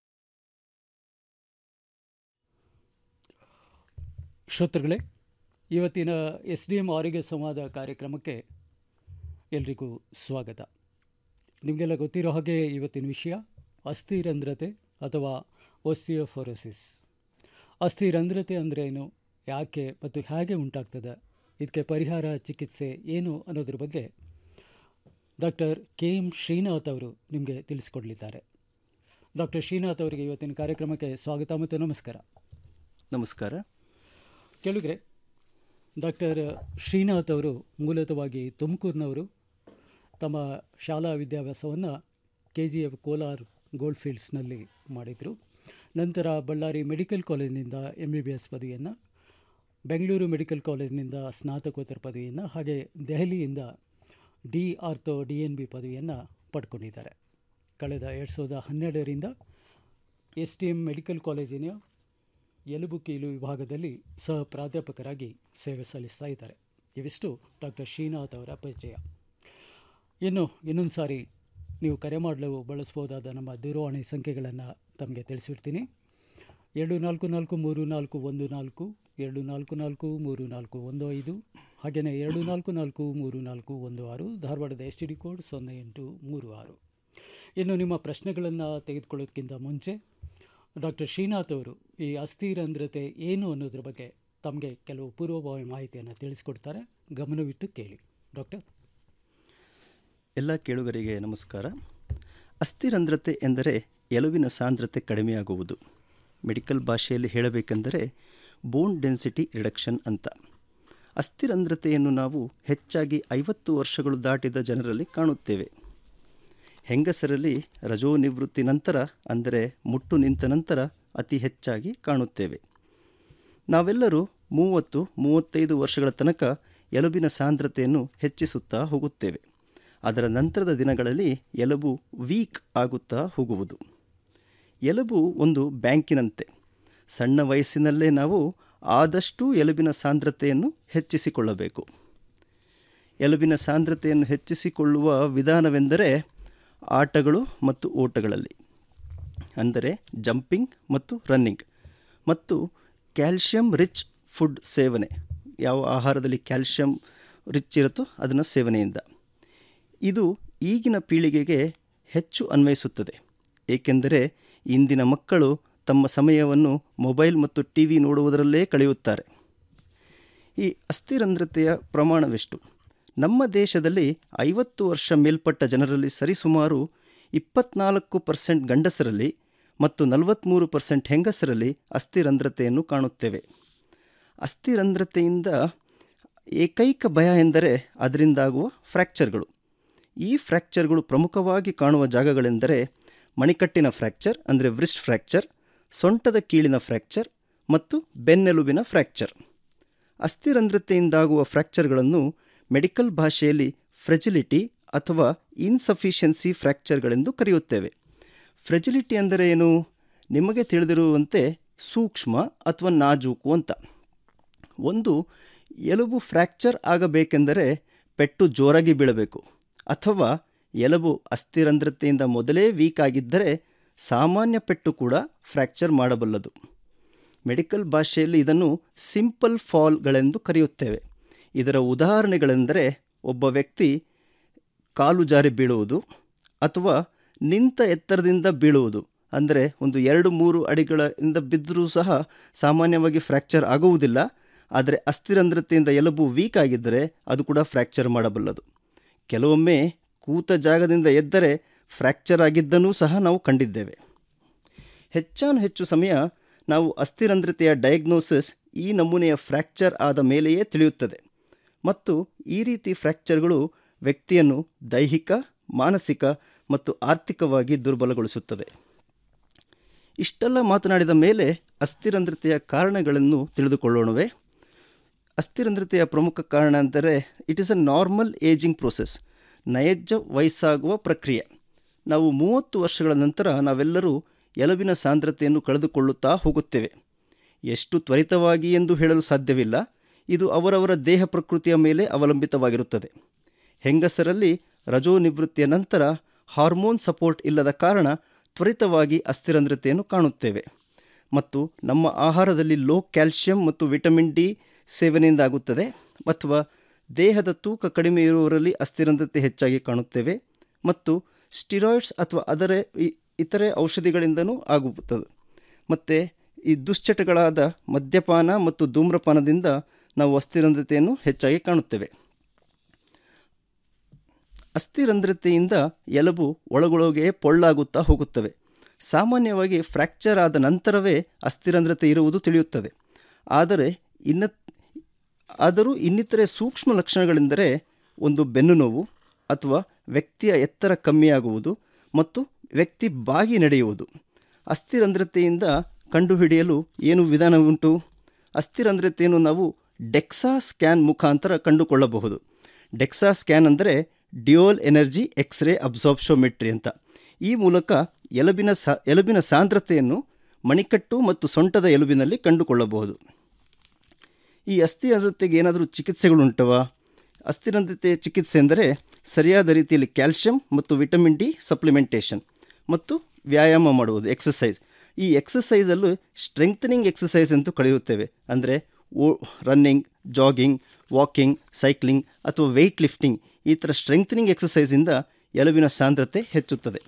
ಶ್ರೋತೃಗಳೇ ಇವತ್ತಿನ ಎಸ್ ಡಿ ಎಂ ಆರೋಗ್ಯ ಸಂವಾದ ಕಾರ್ಯಕ್ರಮಕ್ಕೆ ಎಲ್ರಿಗೂ ಸ್ವಾಗತ ನಿಮಗೆಲ್ಲ ಗೊತ್ತಿರೋ ಹಾಗೆ ಇವತ್ತಿನ ವಿಷಯ ಅಸ್ಥಿರಂಧ್ರತೆ ಅಥವಾ ಒಸ್ಟಿಯೋಫೋರೋಸಿಸ್ ಅಸ್ಥಿರಂಧ್ರತೆ ಅಂದರೆ ಏನು ಯಾಕೆ ಮತ್ತು ಹೇಗೆ ಉಂಟಾಗ್ತದೆ ಇದಕ್ಕೆ ಪರಿಹಾರ ಚಿಕಿತ್ಸೆ ಏನು ಅನ್ನೋದ್ರ ಬಗ್ಗೆ ಡಾಕ್ಟರ್ ಕೆ ಎಂ ಶ್ರೀನಾಥ್ ಅವರು ನಿಮಗೆ ತಿಳಿಸ್ಕೊಡ್ಲಿದ್ದಾರೆ ಡಾಕ್ಟರ್ ಶ್ರೀನಾಥ್ ಅವರಿಗೆ ಇವತ್ತಿನ ಕಾರ್ಯಕ್ರಮಕ್ಕೆ ಸ್ವಾಗತ ಮತ್ತು ನಮಸ್ಕಾರ ನಮಸ್ಕಾರ ಕೇಳಿದ್ರೆ ಡಾಕ್ಟರ್ ಶ್ರೀನಾಥ್ ಅವರು ಮೂಲತಃವಾಗಿ ತುಮಕೂರಿನವರು ತಮ್ಮ ಶಾಲಾ ವಿದ್ಯಾಭ್ಯಾಸವನ್ನು K G F Kolar gold ಫೀಲ್ಡ್ಸ್ನಲ್ಲಿ ಮಾಡಿದರು ನಂತರ ಬಳ್ಳಾರಿ ಮೆಡಿಕಲ್ ಕಾಲೇಜಿನಿಂದ ಎಮ್ ಬಿ ಬಿ ಎಸ್ ಪದವಿಯನ್ನು ಬೆಂಗಳೂರು ಮೆಡಿಕಲ್ ಕಾಲೇಜಿನಿಂದ ಸ್ನಾತಕೋತ್ತರ ಪದವಿಯನ್ನು ಹಾಗೆ ದೆಹಲಿಯಿಂದ D ortho D N B ಪದವಿಯನ್ನು ಪಡ್ಕೊಂಡಿದ್ದಾರೆ ಕಳೆದ ಎರಡು ಸಾವಿರದ ಹನ್ನೆರಡರಿಂದ ಎಸ್ ಟಿ ಎಮ್ ಮೆಡಿಕಲ್ ಕಾಲೇಜಿನ ಎಲುಬು ಕೀಲು ವಿಭಾಗದಲ್ಲಿ ಸಹ ಪ್ರಾಧ್ಯಾಪಕರಾಗಿ ಸೇವೆ ಸಲ್ಲಿಸ್ತಾ ಇದ್ದಾರೆ ಇವಿಷ್ಟು ಡಾಕ್ಟರ್ ಶ್ರೀನಾಥ್ ಅವರ ಪರಿಚಯ ಇನ್ನು ಇನ್ನೊಂದು ಸಾರಿ ನೀವು ಕರೆ ಮಾಡಲು ಬಳಸ್ಬೋದಾದ ನಮ್ಮ ದೂರವಾಣಿ ಸಂಖ್ಯೆಗಳನ್ನು ತಮಗೆ ತಿಳಿಸಿರ್ತೀನಿ ಎರಡು ನಾಲ್ಕು ನಾಲ್ಕು ಮೂರು ನಾಲ್ಕು ಒಂದು ನಾಲ್ಕು ಎರಡು ನಾಲ್ಕು ನಾಲ್ಕು ಮೂರು ನಾಲ್ಕು ಒಂದು ಐದು ಹಾಗೆಯೇ ಎರಡು ನಾಲ್ಕು ನಾಲ್ಕು ಮೂರು ನಾಲ್ಕು ಒಂದು ಆರು ಧಾರವಾಡದ ಎಸ್ ಟಿ ಡಿ ಕೋಡ್ ಸೊನ್ನೆ ಎಂಟು ಮೂರು ಆರು ಇನ್ನು ನಿಮ್ಮ ಪ್ರಶ್ನೆಗಳನ್ನು ತೆಗೆದುಕೊಳ್ಳೋದಕ್ಕಿಂತ ಮುಂಚೆ ಡಾಕ್ಟರ್ ಶ್ರೀನಾಥ್ ಅವರು ಈ ಅಸ್ಥಿರಂಧ್ರತೆ ಏನು ಅನ್ನೋದ್ರ ಬಗ್ಗೆ ತಮಗೆ ಕೆಲವು ಪೂರ್ವಭಾವಿ ಮಾಹಿತಿಯನ್ನು ತಿಳಿಸ್ಕೊಡ್ತಾರೆ ಗಮನವಿಟ್ಟು ಕೇಳಿ ಡಾಕ್ಟರ್ ಎಲ್ಲ ಕೇಳುಗರಿಗೆ ನಮಸ್ಕಾರ ಅಸ್ಥಿರಂಧ್ರತೆ ಎಂದರೆ ಎಲುವಿನ ಸಾಂದ್ರತೆ ಕಡಿಮೆಯಾಗುವುದು ಮೆಡಿಕಲ್ ಭಾಷೆಯಲ್ಲಿ ಹೇಳಬೇಕೆಂದರೆ ಬೋನ್ ಡೆನ್ಸಿಟಿ ರಿಡಕ್ಷನ್ ಅಂತ ಅಸ್ಥಿರಂಧ್ರತೆಯನ್ನು ನಾವು ಹೆಚ್ಚಾಗಿ ಐವತ್ತು ವರ್ಷಗಳು ದಾಟಿದ ಜನರಲ್ಲಿ ಕಾಣುತ್ತೇವೆ ಹೆಂಗಸರಲ್ಲಿ ರಜೋನಿವೃತ್ತಿ ನಂತರ ಅಂದರೆ ಮುಟ್ಟು ನಿಂತ ನಂತರ ಅತಿ ಹೆಚ್ಚಾಗಿ ಕಾಣುತ್ತೇವೆ ನಾವೆಲ್ಲರೂ ಮೂವತ್ತು ಮೂವತ್ತೈದು ವರ್ಷಗಳ ತನಕ ಎಲುಬಿನ ಸಾಂದ್ರತೆಯನ್ನು ಹೆಚ್ಚಿಸುತ್ತಾ ಹೋಗುತ್ತೇವೆ ಅದರ ನಂತರದ ದಿನಗಳಲ್ಲಿ ಎಲುಬು ವೀಕ್ ಆಗುತ್ತಾ ಹೋಗುವುದು ಎಲುಬು ಒಂದು ಬ್ಯಾಂಕಿನಂತೆ ಸಣ್ಣ ವಯಸ್ಸಿನಲ್ಲೇ ನಾವು ಆದಷ್ಟು ಎಲುಬಿನ ಸಾಂದ್ರತೆಯನ್ನು ಹೆಚ್ಚಿಸಿಕೊಳ್ಳಬೇಕು ಎಲುಬಿನ ಸಾಂದ್ರತೆಯನ್ನು ಹೆಚ್ಚಿಸಿಕೊಳ್ಳುವ ವಿಧಾನವೆಂದರೆ ಆಟಗಳು ಮತ್ತು ಓಟಗಳಲ್ಲಿ ಅಂದರೆ ಜಂಪಿಂಗ್ ಮತ್ತು ರನ್ನಿಂಗ್ ಮತ್ತು ಕ್ಯಾಲ್ಶಿಯಂ ರಿಚ್ ಫುಡ್ ಸೇವನೆ ಯಾವ ಆಹಾರದಲ್ಲಿ ಕ್ಯಾಲ್ಶಿಯಂ ರಿಚ್ ಇರುತ್ತೋ ಅದನ್ನು ಸೇವನೆಯಿಂದ ಇದು ಈಗಿನ ಪೀಳಿಗೆಗೆ ಹೆಚ್ಚು ಅನ್ವಯಿಸುತ್ತದೆ ಏಕೆಂದರೆ ಇಂದಿನ ಮಕ್ಕಳು ತಮ್ಮ ಸಮಯವನ್ನು ಮೊಬೈಲ್ ಮತ್ತು ಟಿ ವಿ ನೋಡುವುದರಲ್ಲೇ ಕಳೆಯುತ್ತಾರೆ ಈ ಅಸ್ಥಿರಂಧ್ರತೆಯ ಪ್ರಮಾಣವೆಷ್ಟು ನಮ್ಮ ದೇಶದಲ್ಲಿ ಐವತ್ತು ವರ್ಷ ಮೇಲ್ಪಟ್ಟ ಜನರಲ್ಲಿ ಸರಿಸುಮಾರು ಇಪ್ಪತ್ನಾಲ್ಕು ಪರ್ಸೆಂಟ್ ಗಂಡಸರಲ್ಲಿ ಮತ್ತು ನಲವತ್ತ್ಮೂರು ಪರ್ಸೆಂಟ್ ಹೆಂಗಸರಲ್ಲಿ ಅಸ್ಥಿರಂಧ್ರತೆಯನ್ನು ಕಾಣುತ್ತೇವೆ ಅಸ್ಥಿರಂಧ್ರತೆಯಿಂದ ಏಕೈಕ ಭಯ ಎಂದರೆ ಅದರಿಂದಾಗುವ ಫ್ರ್ಯಾಕ್ಚರ್ಗಳು ಈ ಫ್ರ್ಯಾಕ್ಚರ್ಗಳು ಪ್ರಮುಖವಾಗಿ ಕಾಣುವ ಜಾಗಗಳೆಂದರೆ ಮಣಿಕಟ್ಟಿನ ಫ್ರ್ಯಾಕ್ಚರ್ ಅಂದರೆ ವ್ರಿಸ್ಟ್ ಫ್ರ್ಯಾಕ್ಚರ್ ಸೊಂಟದ ಕೀಳಿನ ಫ್ರ್ಯಾಕ್ಚರ್ ಮತ್ತು ಬೆನ್ನೆಲುಬಿನ ಫ್ರ್ಯಾಕ್ಚರ್ ಅಸ್ಥಿರಂಧ್ರತೆಯಿಂದಾಗುವ ಫ್ರ್ಯಾಕ್ಚರ್ಗಳನ್ನು ಮೆಡಿಕಲ್ ಭಾಷೆಯಲ್ಲಿ ಫ್ರೆಜಿಲಿಟಿ ಅಥವಾ ಇನ್ಸಫಿಷಿಯನ್ಸಿ ಫ್ರ್ಯಾಕ್ಚರ್ಗಳೆಂದು ಕರೆಯುತ್ತೇವೆ ಫ್ರೆಜಿಲಿಟಿ ಅಂದರೆ ಏನು ನಿಮಗೆ ತಿಳಿದಿರುವಂತೆ ಸೂಕ್ಷ್ಮ ಅಥವಾ ನಾಜೂಕು ಅಂತ ಒಂದು ಎಲುಬು ಫ್ರ್ಯಾಕ್ಚರ್ ಆಗಬೇಕೆಂದರೆ ಪೆಟ್ಟು ಜೋರಾಗಿ ಬೀಳಬೇಕು ಅಥವಾ ಎಲುಬು ಅಸ್ಥಿರಂಧ್ರತೆಯಿಂದ ಮೊದಲೇ ವೀಕ್ ಆಗಿದ್ದರೆ ಸಾಮಾನ್ಯ ಪೆಟ್ಟು ಕೂಡ ಫ್ರ್ಯಾಕ್ಚರ್ ಮಾಡಬಲ್ಲದು ಮೆಡಿಕಲ್ ಭಾಷೆಯಲ್ಲಿ ಇದನ್ನು ಸಿಂಪಲ್ ಫಾಲ್ಗಳೆಂದು ಕರೆಯುತ್ತೇವೆ ಇದರ ಉದಾಹರಣೆಗಳೆಂದರೆ ಒಬ್ಬ ವ್ಯಕ್ತಿ ಕಾಲು ಜಾರಿ ಬೀಳುವುದು ಅಥವಾ ನಿಂತ ಎತ್ತರದಿಂದ ಬೀಳುವುದು ಅಂದರೆ ಒಂದು ಎರಡು ಮೂರು ಅಡಿಗಳಿಂದ ಬಿದ್ದರೂ ಸಹ ಸಾಮಾನ್ಯವಾಗಿ ಫ್ರ್ಯಾಕ್ಚರ್ ಆಗುವುದಿಲ್ಲ ಆದರೆ ಅಸ್ಥಿರಂಧ್ರತೆಯಿಂದ ಎಲುಬು ವೀಕ್ ಆಗಿದ್ದರೆ ಅದು ಕೂಡ ಫ್ರ್ಯಾಕ್ಚರ್ ಮಾಡಬಲ್ಲದು ಕೆಲವೊಮ್ಮೆ ಕೂತ ಜಾಗದಿಂದ ಎದ್ದರೆ ಫ್ರ್ಯಾಕ್ಚರ್ ಆಗಿದ್ದನ್ನೂ ಸಹ ನಾವು ಕಂಡಿದ್ದೇವೆ ಹೆಚ್ಚಾನು ಹೆಚ್ಚು ಸಮಯ ನಾವು ಅಸ್ಥಿರಂಧ್ರತೆಯ ಡಯಾಗ್ನೋಸಿಸ್ ಈ ನಮೂನೆಯ ಫ್ರ್ಯಾಕ್ಚರ್ ಆದ ಮೇಲೆಯೇ ತಿಳಿಯುತ್ತದೆ ಮತ್ತು ಈ ರೀತಿ ಫ್ರ್ಯಾಕ್ಚರ್ಗಳು ವ್ಯಕ್ತಿಯನ್ನು ದೈಹಿಕ ಮಾನಸಿಕ ಮತ್ತು ಆರ್ಥಿಕವಾಗಿ ದುರ್ಬಲಗೊಳಿಸುತ್ತದೆ ಇಷ್ಟೆಲ್ಲ ಮಾತನಾಡಿದ ಮೇಲೆ ಅಸ್ಥಿರಂಧ್ರತೆಯ ಕಾರಣಗಳನ್ನು ತಿಳಿದುಕೊಳ್ಳೋಣವೇ ಅಸ್ಥಿರಂಧ್ರತೆಯ ಪ್ರಮುಖ ಕಾರಣ ಅಂದರೆ it is a normal ageing process ನೈಜ ವಯಸ್ಸಾಗುವ ಪ್ರಕ್ರಿಯೆ ನಾವು ಮೂವತ್ತು ವರ್ಷಗಳ ನಂತರ ನಾವೆಲ್ಲರೂ ಎಲುಬಿನ ಸಾಂದ್ರತೆಯನ್ನು ಕಳೆದುಕೊಳ್ಳುತ್ತಾ ಹೋಗುತ್ತೇವೆ ಎಷ್ಟು ತ್ವರಿತವಾಗಿ ಎಂದು ಹೇಳಲು ಸಾಧ್ಯವಿಲ್ಲ ಇದು ಅವರವರ ದೇಹ ಪ್ರಕೃತಿಯ ಮೇಲೆ ಅವಲಂಬಿತವಾಗಿರುತ್ತದೆ ಹೆಂಗಸರಲ್ಲಿ ರಜೋ ನಿವೃತ್ತಿಯ ನಂತರ ಹಾರ್ಮೋನ್ ಸಪೋರ್ಟ್ ಇಲ್ಲದ ಕಾರಣ ತ್ವರಿತವಾಗಿ ಅಸ್ಥಿರಂಧ್ರತೆಯನ್ನು ಕಾಣುತ್ತೇವೆ ಮತ್ತು ನಮ್ಮ ಆಹಾರದಲ್ಲಿ ಲೋ ಕ್ಯಾಲ್ಶಿಯಂ ಮತ್ತು ವಿಟಮಿನ್ ಡಿ ಸೇವನೆಯಿಂದ ಆಗುತ್ತದೆ ಅಥವಾ ದೇಹದ ತೂಕ ಕಡಿಮೆ ಇರುವವರಲ್ಲಿ ಅಸ್ಥಿರಂಧ್ರತೆ ಹೆಚ್ಚಾಗಿ ಕಾಣುತ್ತೇವೆ ಮತ್ತು ಸ್ಟಿರಾಯ್ಡ್ಸ್ ಅಥವಾ ಅದರ ಇತರೆ ಔಷಧಿಗಳಿಂದನೂ ಆಗುತ್ತದೆ ಮತ್ತು ಈ ದುಶ್ಚಟಗಳಾದ ಮದ್ಯಪಾನ ಮತ್ತು ಧೂಮ್ರಪಾನದಿಂದ ನಾವು ಅಸ್ಥಿರಂಧ್ರತೆಯನ್ನು ಹೆಚ್ಚಾಗಿ ಕಾಣುತ್ತೇವೆ ಅಸ್ಥಿರಂಧ್ರತೆಯಿಂದ ಎಲುಬು ಒಳಗೊಳಗೆ ಪೊಳ್ಳಾಗುತ್ತಾ ಹೋಗುತ್ತವೆ ಸಾಮಾನ್ಯವಾಗಿ ಫ್ರ್ಯಾಕ್ಚರ್ ಆದ ನಂತರವೇ ಅಸ್ಥಿರಂಧ್ರತೆ ಇರುವುದು ತಿಳಿಯುತ್ತದೆ ಆದರೆ ಇನ್ನ ಆದರೂ ಇನ್ನಿತರೆ ಸೂಕ್ಷ್ಮ ಲಕ್ಷಣಗಳೆಂದರೆ ಒಂದು ಬೆನ್ನು ನೋವು ಅಥವಾ ವ್ಯಕ್ತಿಯ ಎತ್ತರ ಕಮ್ಮಿಯಾಗುವುದು ಮತ್ತು ವ್ಯಕ್ತಿ ಬಾಗಿ ನಡೆಯುವುದು ಅಸ್ಥಿರಂಧ್ರತೆಯಿಂದ ಕಂಡುಹಿಡಿಯಲು ಏನು ವಿಧಾನ ಉಂಟು ಅಸ್ಥಿರಂಧ್ರತೆಯನ್ನು ನಾವು ಡೆಕ್ಸಾ ಸ್ಕ್ಯಾನ್ ಮುಖಾಂತರ ಕಂಡುಕೊಳ್ಳಬಹುದು ಡೆಕ್ಸಾ ಸ್ಕ್ಯಾನ್ ಅಂದರೆ ಡಿಯೋಲ್ ಎನರ್ಜಿ ಎಕ್ಸ್ರೇ ಅಬ್ಸಾರ್ಪ್ಷೋಮೆಟ್ರಿ ಅಂತ ಈ ಮೂಲಕ ಎಲುಬಿನ ಸಾ ಎಲುಬಿನ ಸಾಂದ್ರತೆಯನ್ನು ಮಣಿಕಟ್ಟು ಮತ್ತು ಸೊಂಟದ ಎಲುಬಿನಲ್ಲಿ ಕಂಡುಕೊಳ್ಳಬಹುದು ಈ ಅಸ್ಥಿರಂಧ್ರತೆಗೆ ಏನಾದರೂ ಚಿಕಿತ್ಸೆಗಳುಂಟವಾ ಅಸ್ಥಿರಂಧ್ರತೆ ಚಿಕಿತ್ಸೆ ಎಂದರೆ ಸರಿಯಾದ ರೀತಿಯಲ್ಲಿ ಕ್ಯಾಲ್ಶಿಯಂ ಮತ್ತು ವಿಟಮಿನ್ ಡಿ ಸಪ್ಲಿಮೆಂಟೇಷನ್ ಮತ್ತು ವ್ಯಾಯಾಮ ಮಾಡುವುದು ಎಕ್ಸಸೈಸ್ ಈ ಎಕ್ಸಸೈಸಲ್ಲೂ ಸ್ಟ್ರೆಂಗ್ತನಿಂಗ್ ಎಕ್ಸಸೈಸ್ ಅಂತೂ ಕಳೆಯುತ್ತೇವೆ ಅಂದರೆ ಓ ರನ್ನಿಂಗ್ ಜಾಗಿಂಗ್ ವಾಕಿಂಗ್ ಸೈಕ್ಲಿಂಗ್ ಅಥವಾ ವೆಯ್ಟ್ ಲಿಫ್ಟಿಂಗ್ ಈ ಥರ ಸ್ಟ್ರೆಂಗ್ತನಿಂಗ್ ಎಕ್ಸಸೈಸಿಂದ ಎಲುಬಿನ ಸಾಂದ್ರತೆ ಹೆಚ್ಚುತ್ತದೆ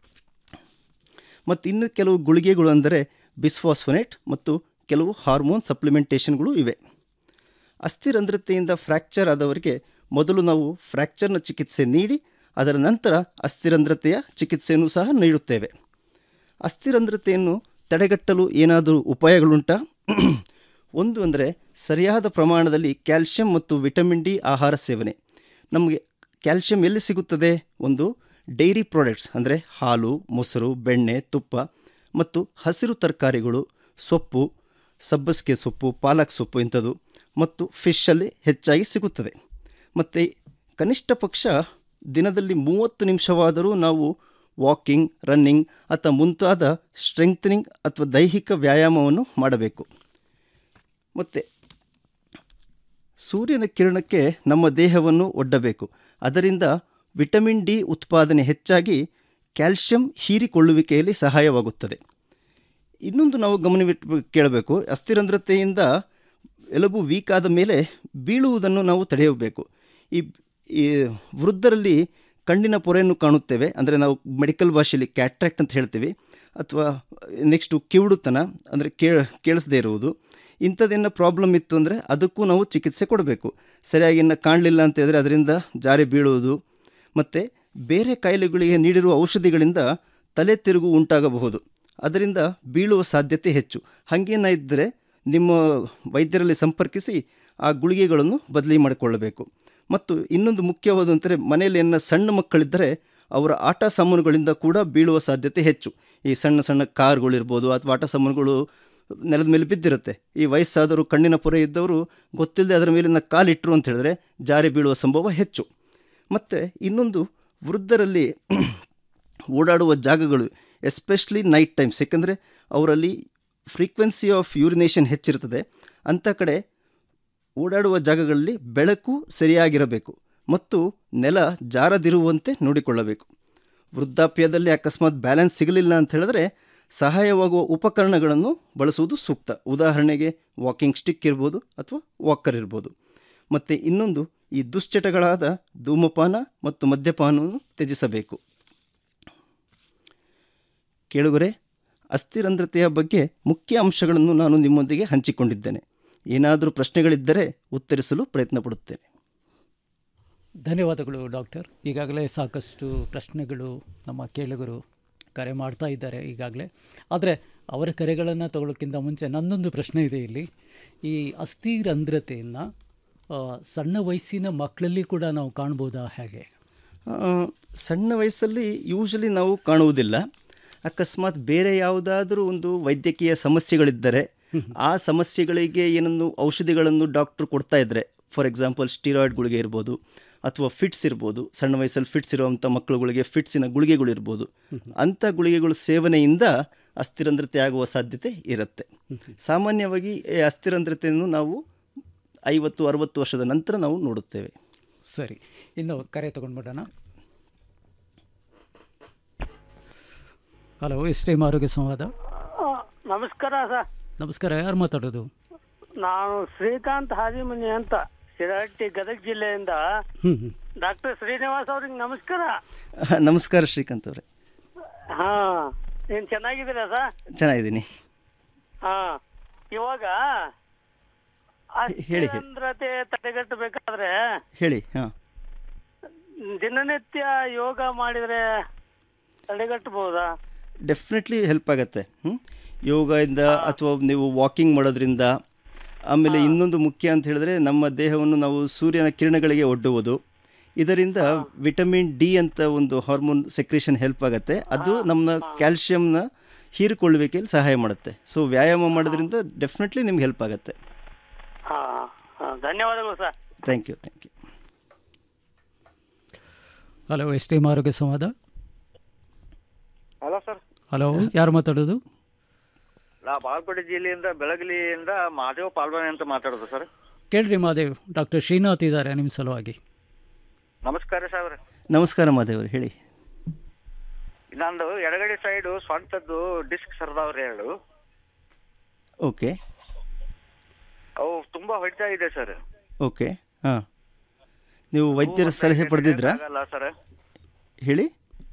ಮತ್ತು ಇನ್ನು ಕೆಲವು ಗುಳಿಗೆಗಳು ಅಂದರೆ ಬಿಸ್ಫಾಸ್ಫೊನೇಟ್ ಮತ್ತು ಕೆಲವು ಹಾರ್ಮೋನ್ ಸಪ್ಲಿಮೆಂಟೇಷನ್ಗಳು ಇವೆ ಅಸ್ಥಿರಂಧ್ರತೆಯಿಂದ ಫ್ರ್ಯಾಕ್ಚರ್ ಆದವರಿಗೆ ಮೊದಲು ನಾವು ಫ್ರ್ಯಾಕ್ಚರ್ನ ಚಿಕಿತ್ಸೆ ನೀಡಿ ಅದರ ನಂತರ ಅಸ್ಥಿರಂಧ್ರತೆಯ ಚಿಕಿತ್ಸೆಯನ್ನು ಸಹ ನೀಡುತ್ತೇವೆ ಅಸ್ಥಿರಂಧ್ರತೆಯನ್ನು ತಡೆಗಟ್ಟಲು ಏನಾದರೂ ಉಪಾಯಗಳುಂಟಾ ಒಂದು ಅಂದರೆ ಸರಿಯಾದ ಪ್ರಮಾಣದಲ್ಲಿ ಕ್ಯಾಲ್ಶಿಯಂ ಮತ್ತು ವಿಟಮಿನ್ ಡಿ ಆಹಾರ ಸೇವನೆ ನಮಗೆ ಕ್ಯಾಲ್ಶಿಯಂ ಎಲ್ಲಿ ಸಿಗುತ್ತದೆ ಒಂದು ಡೈರಿ ಪ್ರಾಡಕ್ಟ್ಸ್ ಅಂದರೆ ಹಾಲು ಮೊಸರು ಬೆಣ್ಣೆ ತುಪ್ಪ ಮತ್ತು ಹಸಿರು ತರಕಾರಿಗಳು ಸೊಪ್ಪು ಸಬ್ಬಸಿಗೆ ಸೊಪ್ಪು ಪಾಲಕ್ ಸೊಪ್ಪು ಇಂಥದ್ದು ಮತ್ತು ಫಿಶಲ್ಲಿ ಹೆಚ್ಚಾಗಿ ಸಿಗುತ್ತದೆ ಮತ್ತು ಕನಿಷ್ಠ ಪಕ್ಷ ದಿನದಲ್ಲಿ ಮೂವತ್ತು ನಿಮಿಷವಾದರೂ ನಾವು ವಾಕಿಂಗ್ ರನ್ನಿಂಗ್ ಅಥವಾ ಮುಂತಾದ ಸ್ಟ್ರೆಂಗ್ತನಿಂಗ್ ಅಥವಾ ದೈಹಿಕ ವ್ಯಾಯಾಮವನ್ನು ಮಾಡಬೇಕು ಮತ್ತು ಸೂರ್ಯನ ಕಿರಣಕ್ಕೆ ನಮ್ಮ ದೇಹವನ್ನು ಒಡ್ಡಬೇಕು ಅದರಿಂದ ವಿಟಮಿನ್ ಡಿ ಉತ್ಪಾದನೆ ಹೆಚ್ಚಾಗಿ ಕ್ಯಾಲ್ಶಿಯಂ ಹೀರಿಕೊಳ್ಳುವಿಕೆಯಲ್ಲಿ ಸಹಾಯವಾಗುತ್ತದೆ ಇನ್ನೊಂದು ನಾವು ಗಮನವಿಟ್ಟು ಕೇಳಬೇಕು ಅಸ್ಥಿರಂಧ್ರತೆಯಿಂದ ಎಲುಬು ವೀಕ್ ಆದ ಮೇಲೆ ಬೀಳುವುದನ್ನು ನಾವು ತಡೆಯಬೇಕು ಈ ಈ ವೃದ್ಧರಲ್ಲಿ ಕಣ್ಣಿನ ಪೊರೆಯನ್ನು ಕಾಣುತ್ತೇವೆ ಅಂದರೆ ನಾವು ಮೆಡಿಕಲ್ ಭಾಷೆಯಲ್ಲಿ ಕ್ಯಾಟ್ರಾಕ್ಟ್ ಅಂತ ಹೇಳ್ತೀವಿ ಅಥವಾ ನೆಕ್ಸ್ಟು ಕಿವುಡುತನ ಅಂದರೆ ಕೇಳ ಕೇಳಿಸದೇ ಇರುವುದು ಇಂಥದ್ದೇನೋ ಪ್ರಾಬ್ಲಮ್ ಇತ್ತು ಅಂದರೆ ಅದಕ್ಕೂ ನಾವು ಚಿಕಿತ್ಸೆ ಕೊಡಬೇಕು ಸರಿಯಾಗಿ ಇನ್ನು ಕಾಣಲಿಲ್ಲ ಅಂತ ಹೇಳಿದ್ರೆ ಅದರಿಂದ ಜಾರಿ ಬೀಳುವುದು ಮತ್ತು ಬೇರೆ ಕಾಯಿಲೆಗಳಿಗೆ ನೀಡಿರುವ ಔಷಧಿಗಳಿಂದ ತಲೆ ತಿರುಗು ಉಂಟಾಗಬಹುದು ಅದರಿಂದ ಬೀಳುವ ಸಾಧ್ಯತೆ ಹೆಚ್ಚು ಹಾಗೇನ ಇದ್ದರೆ ನಿಮ್ಮ ವೈದ್ಯರಲ್ಲಿ ಸಂಪರ್ಕಿಸಿ ಆ ಗುಳಿಗೆಗಳನ್ನು ಬದಲಿ ಮಾಡಿಕೊಳ್ಳಬೇಕು ಮತ್ತು ಇನ್ನೊಂದು ಮುಖ್ಯವಾದಂದರೆ ಮನೆಯಲ್ಲಿ ಏನ ಸಣ್ಣ ಮಕ್ಕಳಿದ್ದರೆ ಅವರ ಆಟ ಸಾಮಾನುಗಳಿಂದ ಕೂಡ ಬೀಳುವ ಸಾಧ್ಯತೆ ಹೆಚ್ಚು ಈ ಸಣ್ಣ ಸಣ್ಣ ಕಾರ್ಗಳಿರ್ಬೋದು ಅಥವಾ ಆಟ ಸಾಮಾನುಗಳು ನೆಲದ ಮೇಲೆ ಬಿದ್ದಿರುತ್ತೆ ಈ ವಯಸ್ಸಾದವರು ಕಣ್ಣಿನ ಪೊರೆ ಇದ್ದವರು ಗೊತ್ತಿಲ್ಲದೆ ಅದರ ಮೇಲಿನ ಕಾಲಿಟ್ಟರು ಅಂತ ಹೇಳಿದ್ರೆ ಜಾರಿ ಬೀಳುವ ಸಂಭವ ಹೆಚ್ಚು ಮತ್ತು ಇನ್ನೊಂದು ವೃದ್ಧರಲ್ಲಿ ಓಡಾಡುವ ಜಾಗಗಳು ಎಸ್ಪೆಷಲಿ ನೈಟ್ ಟೈಮ್ಸ್ ಯಾಕಂದರೆ ಅವರಲ್ಲಿ ಫ್ರೀಕ್ವೆನ್ಸಿ ಆಫ್ ಯೂರಿನೇಷನ್ ಹೆಚ್ಚಿರ್ತದೆ ಅಂಥ ಕಡೆ ಓಡಾಡುವ ಜಾಗಗಳಲ್ಲಿ ಬೆಳಕು ಸರಿಯಾಗಿರಬೇಕು ಮತ್ತು ನೆಲ ಜಾರದಿರುವಂತೆ ನೋಡಿಕೊಳ್ಳಬೇಕು ವೃದ್ಧಾಪ್ಯದಲ್ಲಿ ಅಕಸ್ಮಾತ್ ಬ್ಯಾಲೆನ್ಸ್ ಸಿಗಲಿಲ್ಲ ಅಂತ ಹೇಳಿದ್ರೆ ಸಹಾಯವಾಗುವ ಉಪಕರಣಗಳನ್ನು ಬಳಸುವುದು ಸೂಕ್ತ ಉದಾಹರಣೆಗೆ ವಾಕಿಂಗ್ ಸ್ಟಿಕ್ ಇರ್ಬೋದು ಅಥವಾ ವಾಕರ್ ಇರ್ಬೋದು ಮತ್ತು ಇನ್ನೊಂದು ಈ ದುಶ್ಚಟಗಳಾದ ಧೂಮಪಾನ ಮತ್ತು ಮದ್ಯಪಾನವನ್ನು ತ್ಯಜಿಸಬೇಕು ಕೇಳುಗರೆ ಅಸ್ಥಿರಂಧ್ರತೆಯ ಬಗ್ಗೆ ಮುಖ್ಯ ಅಂಶಗಳನ್ನು ನಾನು ನಿಮ್ಮೊಂದಿಗೆ ಹಂಚಿಕೊಂಡಿದ್ದೇನೆ ಏನಾದರೂ ಪ್ರಶ್ನೆಗಳಿದ್ದರೆ ಉತ್ತರಿಸಲು ಪ್ರಯತ್ನ ಪಡುತ್ತೇನೆ ಧನ್ಯವಾದಗಳು ಡಾಕ್ಟರ್ ಈಗಾಗಲೇ ಸಾಕಷ್ಟು ಪ್ರಶ್ನೆಗಳು ನಮ್ಮ ಕೇಳುಗರು ಕರೆ ಮಾಡ್ತಾ ಇದ್ದಾರೆ ಈಗಾಗಲೇ ಆದರೆ ಅವರ ಕರೆಗಳನ್ನು ತಗೊಳ್ಳೋಕ್ಕಿಂತ ಮುಂಚೆ ನನ್ನೊಂದು ಪ್ರಶ್ನೆ ಇದೆ ಇಲ್ಲಿ ಈ ಅಸ್ಥಿರಂಧ್ರತೆಯನ್ನು ಸಣ್ಣ ವಯಸ್ಸಿನ ಮಕ್ಕಳಲ್ಲಿ ಕೂಡ ನಾವು ಕಾಣ್ಬೋದಾ ಹೇಗೆ ಆ, ಸಣ್ಣ ವಯಸ್ಸಲ್ಲಿ ಯೂಶಲಿ ನಾವು ಕಾಣುವುದಿಲ್ಲ ಅಕಸ್ಮಾತ್ ಬೇರೆ ಯಾವುದಾದ್ರೂ ಒಂದು ವೈದ್ಯಕೀಯ ಸಮಸ್ಯೆಗಳಿದ್ದರೆ ಆ ಸಮಸ್ಯೆಗಳಿಗೆ ಏನನ್ನು ಔಷಧಿಗಳನ್ನು ಡಾಕ್ಟ್ರು ಕೊಡ್ತಾ ಇದ್ದರೆ ಫಾರ್ ಎಕ್ಸಾಂಪಲ್ ಸ್ಟಿರಾಯ್ಡ್ ಗುಳಿಗೆ ಇರ್ಬೋದು ಅಥವಾ ಫಿಟ್ಸ್ ಇರ್ಬೋದು ಸಣ್ಣ ವಯಸ್ಸಲ್ಲಿ ಫಿಟ್ಸ್ ಇರುವಂಥ ಮಕ್ಕಳುಗಳಿಗೆ ಫಿಟ್ಸಿನ ಗುಳಿಗೆಗಳು ಇರ್ಬೋದು ಅಂಥ ಗುಳಿಗೆಗಳು ಸೇವನೆಯಿಂದ ಅಸ್ಥಿರಂಧ್ರತೆ ಆಗುವ ಸಾಧ್ಯತೆ ಇರುತ್ತೆ ಸಾಮಾನ್ಯವಾಗಿ ಈ ಅಸ್ಥಿರಂಧ್ರತೆಯನ್ನು ನಾವು ಐವತ್ತು ಅರವತ್ತು ವರ್ಷದ ನಂತರ ನಾವು ನೋಡುತ್ತೇವೆ ಸರಿ ಇನ್ನು ಕರೆ ತಗೊಂಡ್ಬಿಡೋಣ ಹಲೋ ಎಸ್ ಟೈಮ್ ಆರೋಗ್ಯ ಸಂವಾದ ನಮಸ್ಕಾರ ಸರ್ ನಮಸ್ಕಾರ ಯಾರು ಮಾತಾಡೋದು ನಾನು ಶ್ರೀಕಾಂತ್ ಹಾದಿಮನಿ ಅಂತ ಶಿರಹಟ್ಟಿ ಗದಗ ಜಿಲ್ಲೆಯಿಂದ ಹ್ಞೂ ಹ್ಞೂ ಡಾಕ್ಟರ್ ಶ್ರೀನಿವಾಸ್ ಅವ್ರಿಗೆ ನಮಸ್ಕಾರ ನಮಸ್ಕಾರ ಶ್ರೀಕಾಂತ್ ಅವರೇ ಹಾ ಏನ್ ಚೆನ್ನಾಗಿದ್ದೀರಾ ಸರ್ ಚೆನ್ನಾಗಿದ್ದೀನಿ ಹಾ ಇವಾಗ ಹೇಳಿ, ಹೇಳಿ. ಅಸ್ಥಿರಂಧ್ರತೆ ತಡೆಗಟ್ಟಬೇಕಾದ್ರೆ ಹೇಳಿ ಹಾಂ ದಿನನಿತ್ಯ ಯೋಗ ಮಾಡಿದ್ರೆ ತಡೆಗಟ್ಟಬಹುದಾ ಡೆಫಿನೆಟ್ಲಿ ಹೆಲ್ಪ್ ಆಗುತ್ತೆ ಹ್ಮ್? ಯೋಗದಿಂದ ಅಥವಾ ನೀವು ವಾಕಿಂಗ್ ಮಾಡೋದ್ರಿಂದ ಆಮೇಲೆ ಇನ್ನೊಂದು ಮುಖ್ಯ ಅಂತ ಹೇಳಿದ್ರೆ ನಮ್ಮ ದೇಹವನ್ನು ನಾವು ಸೂರ್ಯನ ಕಿರಣಗಳಿಗೆ ಒಡ್ಡುವುದು ಇದರಿಂದ ವಿಟಮಿನ್ ಡಿ ಅಂತ ಒಂದು ಹಾರ್ಮೋನ್ ಸೆಕ್ರೇಷನ್ ಹೆಲ್ಪ್ ಆಗುತ್ತೆ ಅದು ನಮ್ಮ ಕ್ಯಾಲ್ಶಿಯಂನ ಹೀರಿಕೊಳ್ಳುವಿಕೆಯಲ್ಲಿ ಸಹಾಯ ಮಾಡುತ್ತೆ ಸೊ ವ್ಯಾಯಾಮ ಮಾಡೋದ್ರಿಂದ ಡೆಫಿನೆಟ್ಲಿ ನಿಮ್ಗೆ ಹೆಲ್ಪ್ ಆಗುತ್ತೆ ಹಾ ಹಾ, ಧನ್ಯವಾದಗಳು sir thank you thank you hello S time ಆರೋಗ್ಯ ಸಂವಾದ ಹಲೋ ಸರ್ ಹಲೋ ಯಾರು ಮಾತಾಡೋದು ನಾ ಬಾಗಲಕೋಟೆ ಜಿಲ್ಲೆಯಿಂದ ಬೆಳಗಲಿಯಿಂದ ಮಹಾದೇವ್ ಪಾಲ್ವಾನೆ ಅಂತ ಮಾತಾಡೋದು ಸರ್ ಕೇಳ್ರಿ ಮಾದೇವ್ ಡಾಕ್ಟರ್ ಶ್ರೀನಾಥ್ ಇದ್ದಾರೆ ನಿಮ್ಮ ಸಲುವಾಗಿ ನಮಸ್ಕಾರ ಸಾವ್ರೆ ನಮಸ್ಕಾರ ಮಾದೇವ್ರು ಹೇಳಿ ನಂದು ಎಡಗಡೆ ಸೈಡು ಸ್ವಂತದ್ದು ಡಿಸ್ಕ್ ಸರ್ದಾವ್ರೆ ಎರಡು ಓಕೆ ಅವು ತುಂಬಾ ಹೊಡಿತಾ ಇದೆ ಸರ್ ಓಕೆ ಹಾಂ ನೀವು ವೈದ್ಯರ ಸಲಹೆ ಪಡೆದಿದ್ರಾ ಆಗಲ್ಲ ಸರ್ ಹೇಳಿ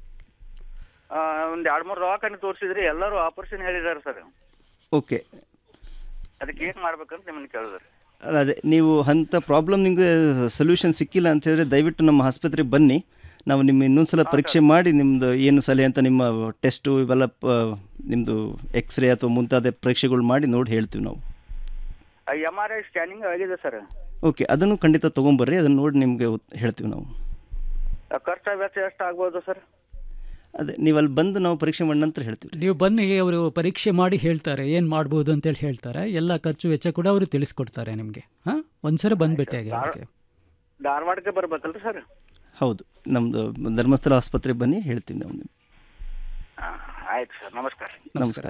ಒಂದ್ ಎರಡ್ ಮೂರು ದವಾಖಾನೆ ತೋರಿಸಿದ್ರಿ ಎಲ್ಲರೂ ಆಪರೇಷನ್ ಹೇಳಿದಾರೆ ಸರ್ ಓಕೆ ಅದಕ್ಕೆ ಏನ್ ಮಾಡ್ಬೇಕಂತ ನಿಮ್ಮನ್ನ ಕೇಳಿದ್ರಿ ಅಲ್ಲ ಅದೇ ನೀವು ಅಂಥ ಪ್ರಾಬ್ಲಮ್ ನಿಮಗೆ ಸೊಲ್ಯೂಷನ್ ಸಿಕ್ಕಿಲ್ಲ ಅಂತ ಹೇಳಿದ್ರೆ ದಯವಿಟ್ಟು ನಮ್ಮ ಆಸ್ಪತ್ರೆಗೆ ಬನ್ನಿ ನಾವು ನಿಮ್ಮ ಇನ್ನೊಂದು ಸಲ ಪರೀಕ್ಷೆ ಮಾಡಿ ನಿಮ್ಮದು ಏನು ಸಲಹೆ ಅಂತ ನಿಮ್ಮ ಟೆಸ್ಟು ಇವೆಲ್ಲ ಪ ನಿಮ್ಮದು ಎಕ್ಸ್ರೇ ಅಥವಾ ಮುಂತಾದ ಪರೀಕ್ಷೆಗಳು ಮಾಡಿ ನೋಡಿ ಹೇಳ್ತೀವಿ ನಾವು ಎಮ್ ಆರ್ ಐ ಸ್ಕ್ಯಾನಿಂಗ್ ಆಗಿದೆ ಸರ್ ಓಕೆ ಅದನ್ನು ಖಂಡಿತ ತೊಗೊಂಬರ್ರಿ ಅದನ್ನು ನೋಡಿ ನಿಮಗೆ ಹೇಳ್ತೀವಿ ನಾವು ಖರ್ಚು ವೆಚ್ಚ ಎಷ್ಟು ಆಗ್ಬೋದು ಸರ್ ಅದೇ ನೀವು ಅಲ್ಲಿ ಬಂದು ನಾವು ಪರೀಕ್ಷೆ ಮಾಡಿ ನಂತರ ಹೇಳ್ತೀವಿ ನೀವು ಬನ್ನಿ ಅವರು ಪರೀಕ್ಷೆ ಮಾಡಿ ಹೇಳ್ತಾರೆ ಏನು ಮಾಡ್ಬೋದು ಅಂತೇಳಿ ಹೇಳ್ತಾರೆ ಎಲ್ಲ ಖರ್ಚು ವೆಚ್ಚ ಕೂಡ ಅವರು ತಿಳಿಸ್ಕೊಡ್ತಾರೆ ನಿಮಗೆ ಹಾಂ ಒಂದ್ಸರಿ ಬಂದ್ಬಿಟ್ಟೆ ಅವ್ರಿಗೆ ಧಾರವಾಡಕ್ಕೆ ಬರ್ಬೇಕಲ್ರಿ ಸರ್ ಹೌದು ನಮ್ಮದು ಧರ್ಮಸ್ಥಳ ಆಸ್ಪತ್ರೆಗೆ ಬನ್ನಿ ಹೇಳ್ತೀವಿ ನಾವು ನಿಮ್ಗೆ ಆಯ್ತು ಸರ್ ನಮಸ್ಕಾರ ನಮಸ್ಕಾರ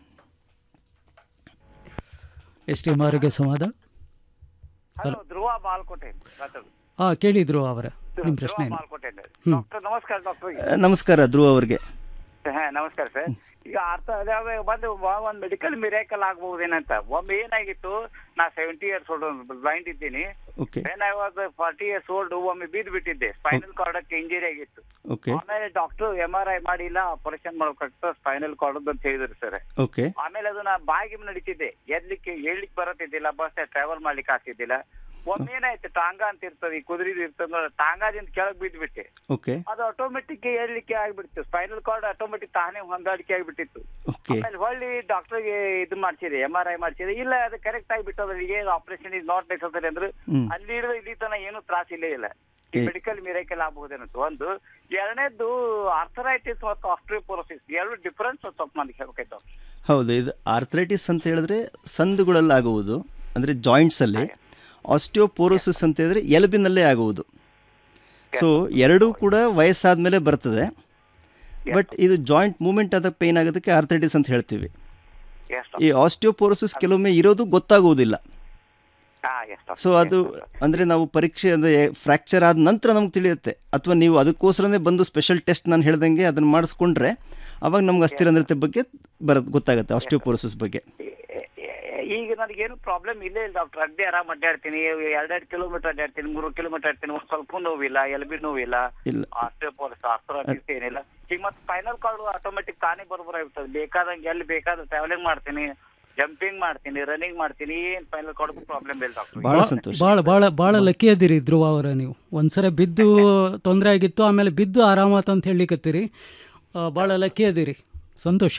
ಎಸ್ ಟಿ ಎಮ್ ಆರೋಗ್ಯ ಸಂವಾದ ಹಲೋ ಧ್ರುವ ಬಾಲ್ಕೋಟೆ ಮಾತಾಡು ಹಾಂ ಕೇಳಿದ್ರು ಅವರ ನಿಮ್ಮ ಪ್ರಶ್ನೆ ಏನು ಬಾಲ್ಕೋಟೆ ಹ್ಮ್. ಡಾಕ್ಟರ್ ನಮಸ್ಕಾರ ಡಾಕ್ಟರ್ ನಮಸ್ಕಾರ ಧ್ರುವ ಅವ್ರಿಗೆ ಹಾ ನಮಸ್ಕಾರ ಸರ್ ಈಗ ಅರ್ಥ ಅದಾವೆ ಬಂದು ಒಂದು ಮೆಡಿಕಲ್ ಮಿರಾಕಲ್ ಆಗ್ಬಹುದೇನಂತ ಒಮ್ಮೆ ಏನಾಗಿತ್ತು ನಾ ಸೆವೆಂಟಿ ಇಯರ್ಸ್ ಓಲ್ಡ್ ಬ್ಲೈಂಡ್ ಇದ್ದೀನಿ okay when I was forty years old ಒಮ್ಮೆ ಬಿದ್ದು ಬಿಟ್ಟಿದ್ದೆ ಸ್ಪೈನಲ್ ಕಾರ್ಡಕ್ಕೆ ಇಂಜರಿ ಆಗಿತ್ತು ಓಕೆ ಆಮೇಲೆ ಡಾಕ್ಟರ್ ಎಂ ಆರ್ ಐ ಮಾಡಿಲ್ಲ ಆಪರೇಷನ್ ಮಾಡ್ಬೇಕಾಗ್ತದೆ ಸ್ಪೈನಲ್ ಕಾರ್ಡ್ ಅಂತ ಹೇಳಿದ್ರು ಸರ್ ಓಕೆ ಆಮೇಲೆ ಅದು ನಾ ಬಾಯಿಗೆ ನಡೀತಿದ್ದೆ ಎದ್ಲಿಕ್ಕೆ ಹೇಳ್ಲಿಕ್ಕೆ ಬರತ್ತಿದ್ದಿಲ್ಲ ಬಸ್ ಟ್ರಾವೆಲ್ ಮಾಡ್ಲಿಕ್ಕೆ ಆಗ್ತಿದ್ದಿಲ್ಲ ಒಮ್ಮೆ ಏನಾಯ್ತು ಟಾಂಗಾ ಅಂತ ಇರ್ತದೆ ಈ ಕುದುರೆದು ಇರ್ತದೆ ಟಾಂಗಾದಿಂದ ಕೆಳಗ್ ಬಿದ್ದ್ಬಿಟ್ಟೆ ಓಕೆ ಅದು ಆಟೋಮೆಟಿಕ್ ಏರ್ಲಿಕ್ಕೆ ಆಗ್ಬಿಡ್ತು ಸ್ಪೈನಲ್ ಕಾರ್ಡ್ ಆಟೋಮೆಟಿಕ್ ತಾನೇ ಹೊಂದಾಣಿಕೆ ಆಗ್ಬಿಟ್ಟಿತ್ತು ಓಕೆ ಆಮೇಲೆ ಹೊಳ್ಳಿ ಡಾಕ್ಟರ್ಗೆ ಇದು ಮಾಡ್ಸಿದೆ ಎಂ ಆರ್ ಐ ಮಾಡ್ಸಿದೆ ಇಲ್ಲ ಅದು ಕರೆಕ್ಟ್ ಆಗಿಬಿಟ್ಟು ಅದ್ರಿಗೆ ಆಪರೇಷನ್ ಇಸ್ ನಾಟ್ ನೆಸಸರಿ ಅಂದ್ರೆ ಹ್ಮ್. ಅಲ್ಲಿ ಹಿಡಿದು ಇಲ್ಲಿ ತನ ಏನು ತ್ರಾಸ ಇಲ್ಲೇ ಇಲ್ಲ ಈ ಏ. ಮೆಡಿಕಲ್ ಮಿರಾಕಲ್ ಆಗ್ಬಹುದೇನಂತ ಒಂದು ಎರಡನೇದ್ದು ಆರ್ಥರೈಟಿಸ್ ಮತ್ತು ಆಸ್ಟ್ರಿಯೋಪೋರೋಸಿಸ್ ಎರಡು ಡಿಫರೆನ್ಸ್ ಸ್ವಲ್ಪ ನನಗೆ ಹೇಳ್ಬೇಕಾಯ್ತು ಹೌದು ಇದು ಆರ್ಥ್ರೈಟಿಸ್ ಅಂತ ಹೇಳಿದ್ರೆ ಸಂದುಗಳಲ್ಲಿ ಆಗುವುದು ಅಂದರೆ ಜಾಯಿಂಟ್ಸಲ್ಲಿ ಆಸ್ಟಿಯೋಪೋರೋಸಿಸ್ ಅಂತ ಹೇಳಿದ್ರೆ ಎಲುಬಿನಲ್ಲೇ ಆಗುವುದು ಸೊ ಎರಡೂ ಕೂಡ ವಯಸ್ಸಾದ ಮೇಲೆ ಬರ್ತದೆ ಬಟ್ ಇದು ಜಾಯಿಂಟ್ ಮೂಮೆಂಟ್ ಆದ ಪೇನ್ ಆಗೋದಕ್ಕೆ ಆರ್ಥ್ರೈಟಿಸ್ ಅಂತ ಹೇಳ್ತೀವಿ ಈ ಆಸ್ಟಿಯೋಪೋರೋಸಿಸ್ ಕೆಲವೊಮ್ಮೆ ಇರೋದು ಗೊತ್ತಾಗುವುದಿಲ್ಲ ಹಾ ಎಸ್ ಸೊ ಅದು ಅಂದರೆ ನಾವು ಪರೀಕ್ಷೆ ಅಂದರೆ ಫ್ರ್ಯಾಕ್ಚರ್ ಆದ ನಂತರ ನಮ್ಗೆ ತಿಳಿಯುತ್ತೆ ಅಥವಾ ನೀವು ಅದಕ್ಕೋಸ್ಕರನೇ ಬಂದು ಸ್ಪೆಷಲ್ ಟೆಸ್ಟ್ ನಾನು ಹೇಳ್ದಂಗೆ ಅದನ್ನು ಮಾಡಿಸ್ಕೊಂಡ್ರೆ ಅವಾಗ ನಮ್ಗೆ ಅಸ್ಥಿರಂಧ್ರತೆ ಬಗ್ಗೆ ಬರೋದು ಗೊತ್ತಾಗುತ್ತೆ ಆಸ್ಟಿಯೋಪೋರೋಸಿಸ್ ಬಗ್ಗೆ ಈಗ ನನಗೇನು ಪ್ರಾಬ್ಲಮ್ ಇಲ್ಲೇ ಇಲ್ಲ ಡಾಕ್ಟರ್ ಅಡ್ಡಿ ಆರಾಮ್ ಅಡ್ಡಾಡ್ತೀನಿ ಎರಡೆರಡು ಕಿಲೋಮೀಟರ್ ಅಡ್ಡಾಡ್ತೀನಿ ಮೂರು ಕಿಲೋಮೀಟರ್ ಅಡ್ಡಾಡ್ತೀನಿ ಒಂದ್ ಸ್ವಲ್ಪ ನೋವಿಲ್ಲ ಎಲ್ಬಿ ನೋವಿಲ್ಲ ಇಲ್ಲ ಆಸ್ಟ್ರಿಯೋಪೋಲಿಸ್ ಆರ್ಥರೈಟಿಸ್ ಏನಿಲ್ಲ ಈಗ ಮತ್ತೆ ಸ್ಪೈನಲ್ ಕಾರ್ಡ್ ಆಟೋಮೆಟಿಕ್ ತಾನೇ ಬರೋಬರ ಇರ್ತದೆ ಬೇಕಾದಂಗೆ ಎಲ್ಲಿ ಬೇಕಾದ್ರೆ ಟ್ರಾವೆಲಿಂಗ್ ಮಾಡ್ತೀನಿ ಜಂಪಿಂಗ್ ಮಾಡ್ತೀನಿ ರನ್ನಿಂಗ್ ಮಾಡ್ತೀನಿ ಏನ್ ಸ್ಪೈನಲ್ ಕಾರ್ಡ್ ಪ್ರಾಬ್ಲಮ್ ಇಲ್ಲ ಡಾಕ್ಟರ್ ಭಾಳ ಸಂತೋಷ ಭಾಳ ಭಾಳ ಭಾಳ ಲಕ್ಕಿ ಅದಿರಿ ಧ್ರುವ ಅವರ ನೀವು ಒಂದ್ಸರಿ ಬಿದ್ದು ತೊಂದರೆ ಆಗಿತ್ತು ಆಮೇಲೆ ಬಿದ್ದು ಆರಾಮಾತು ಅಂತ ಹೇಳಿಕತ್ತೀರಿ ಭಾಳ ಲಕ್ಕಿ ಅದಿರಿ ಸಂತೋಷ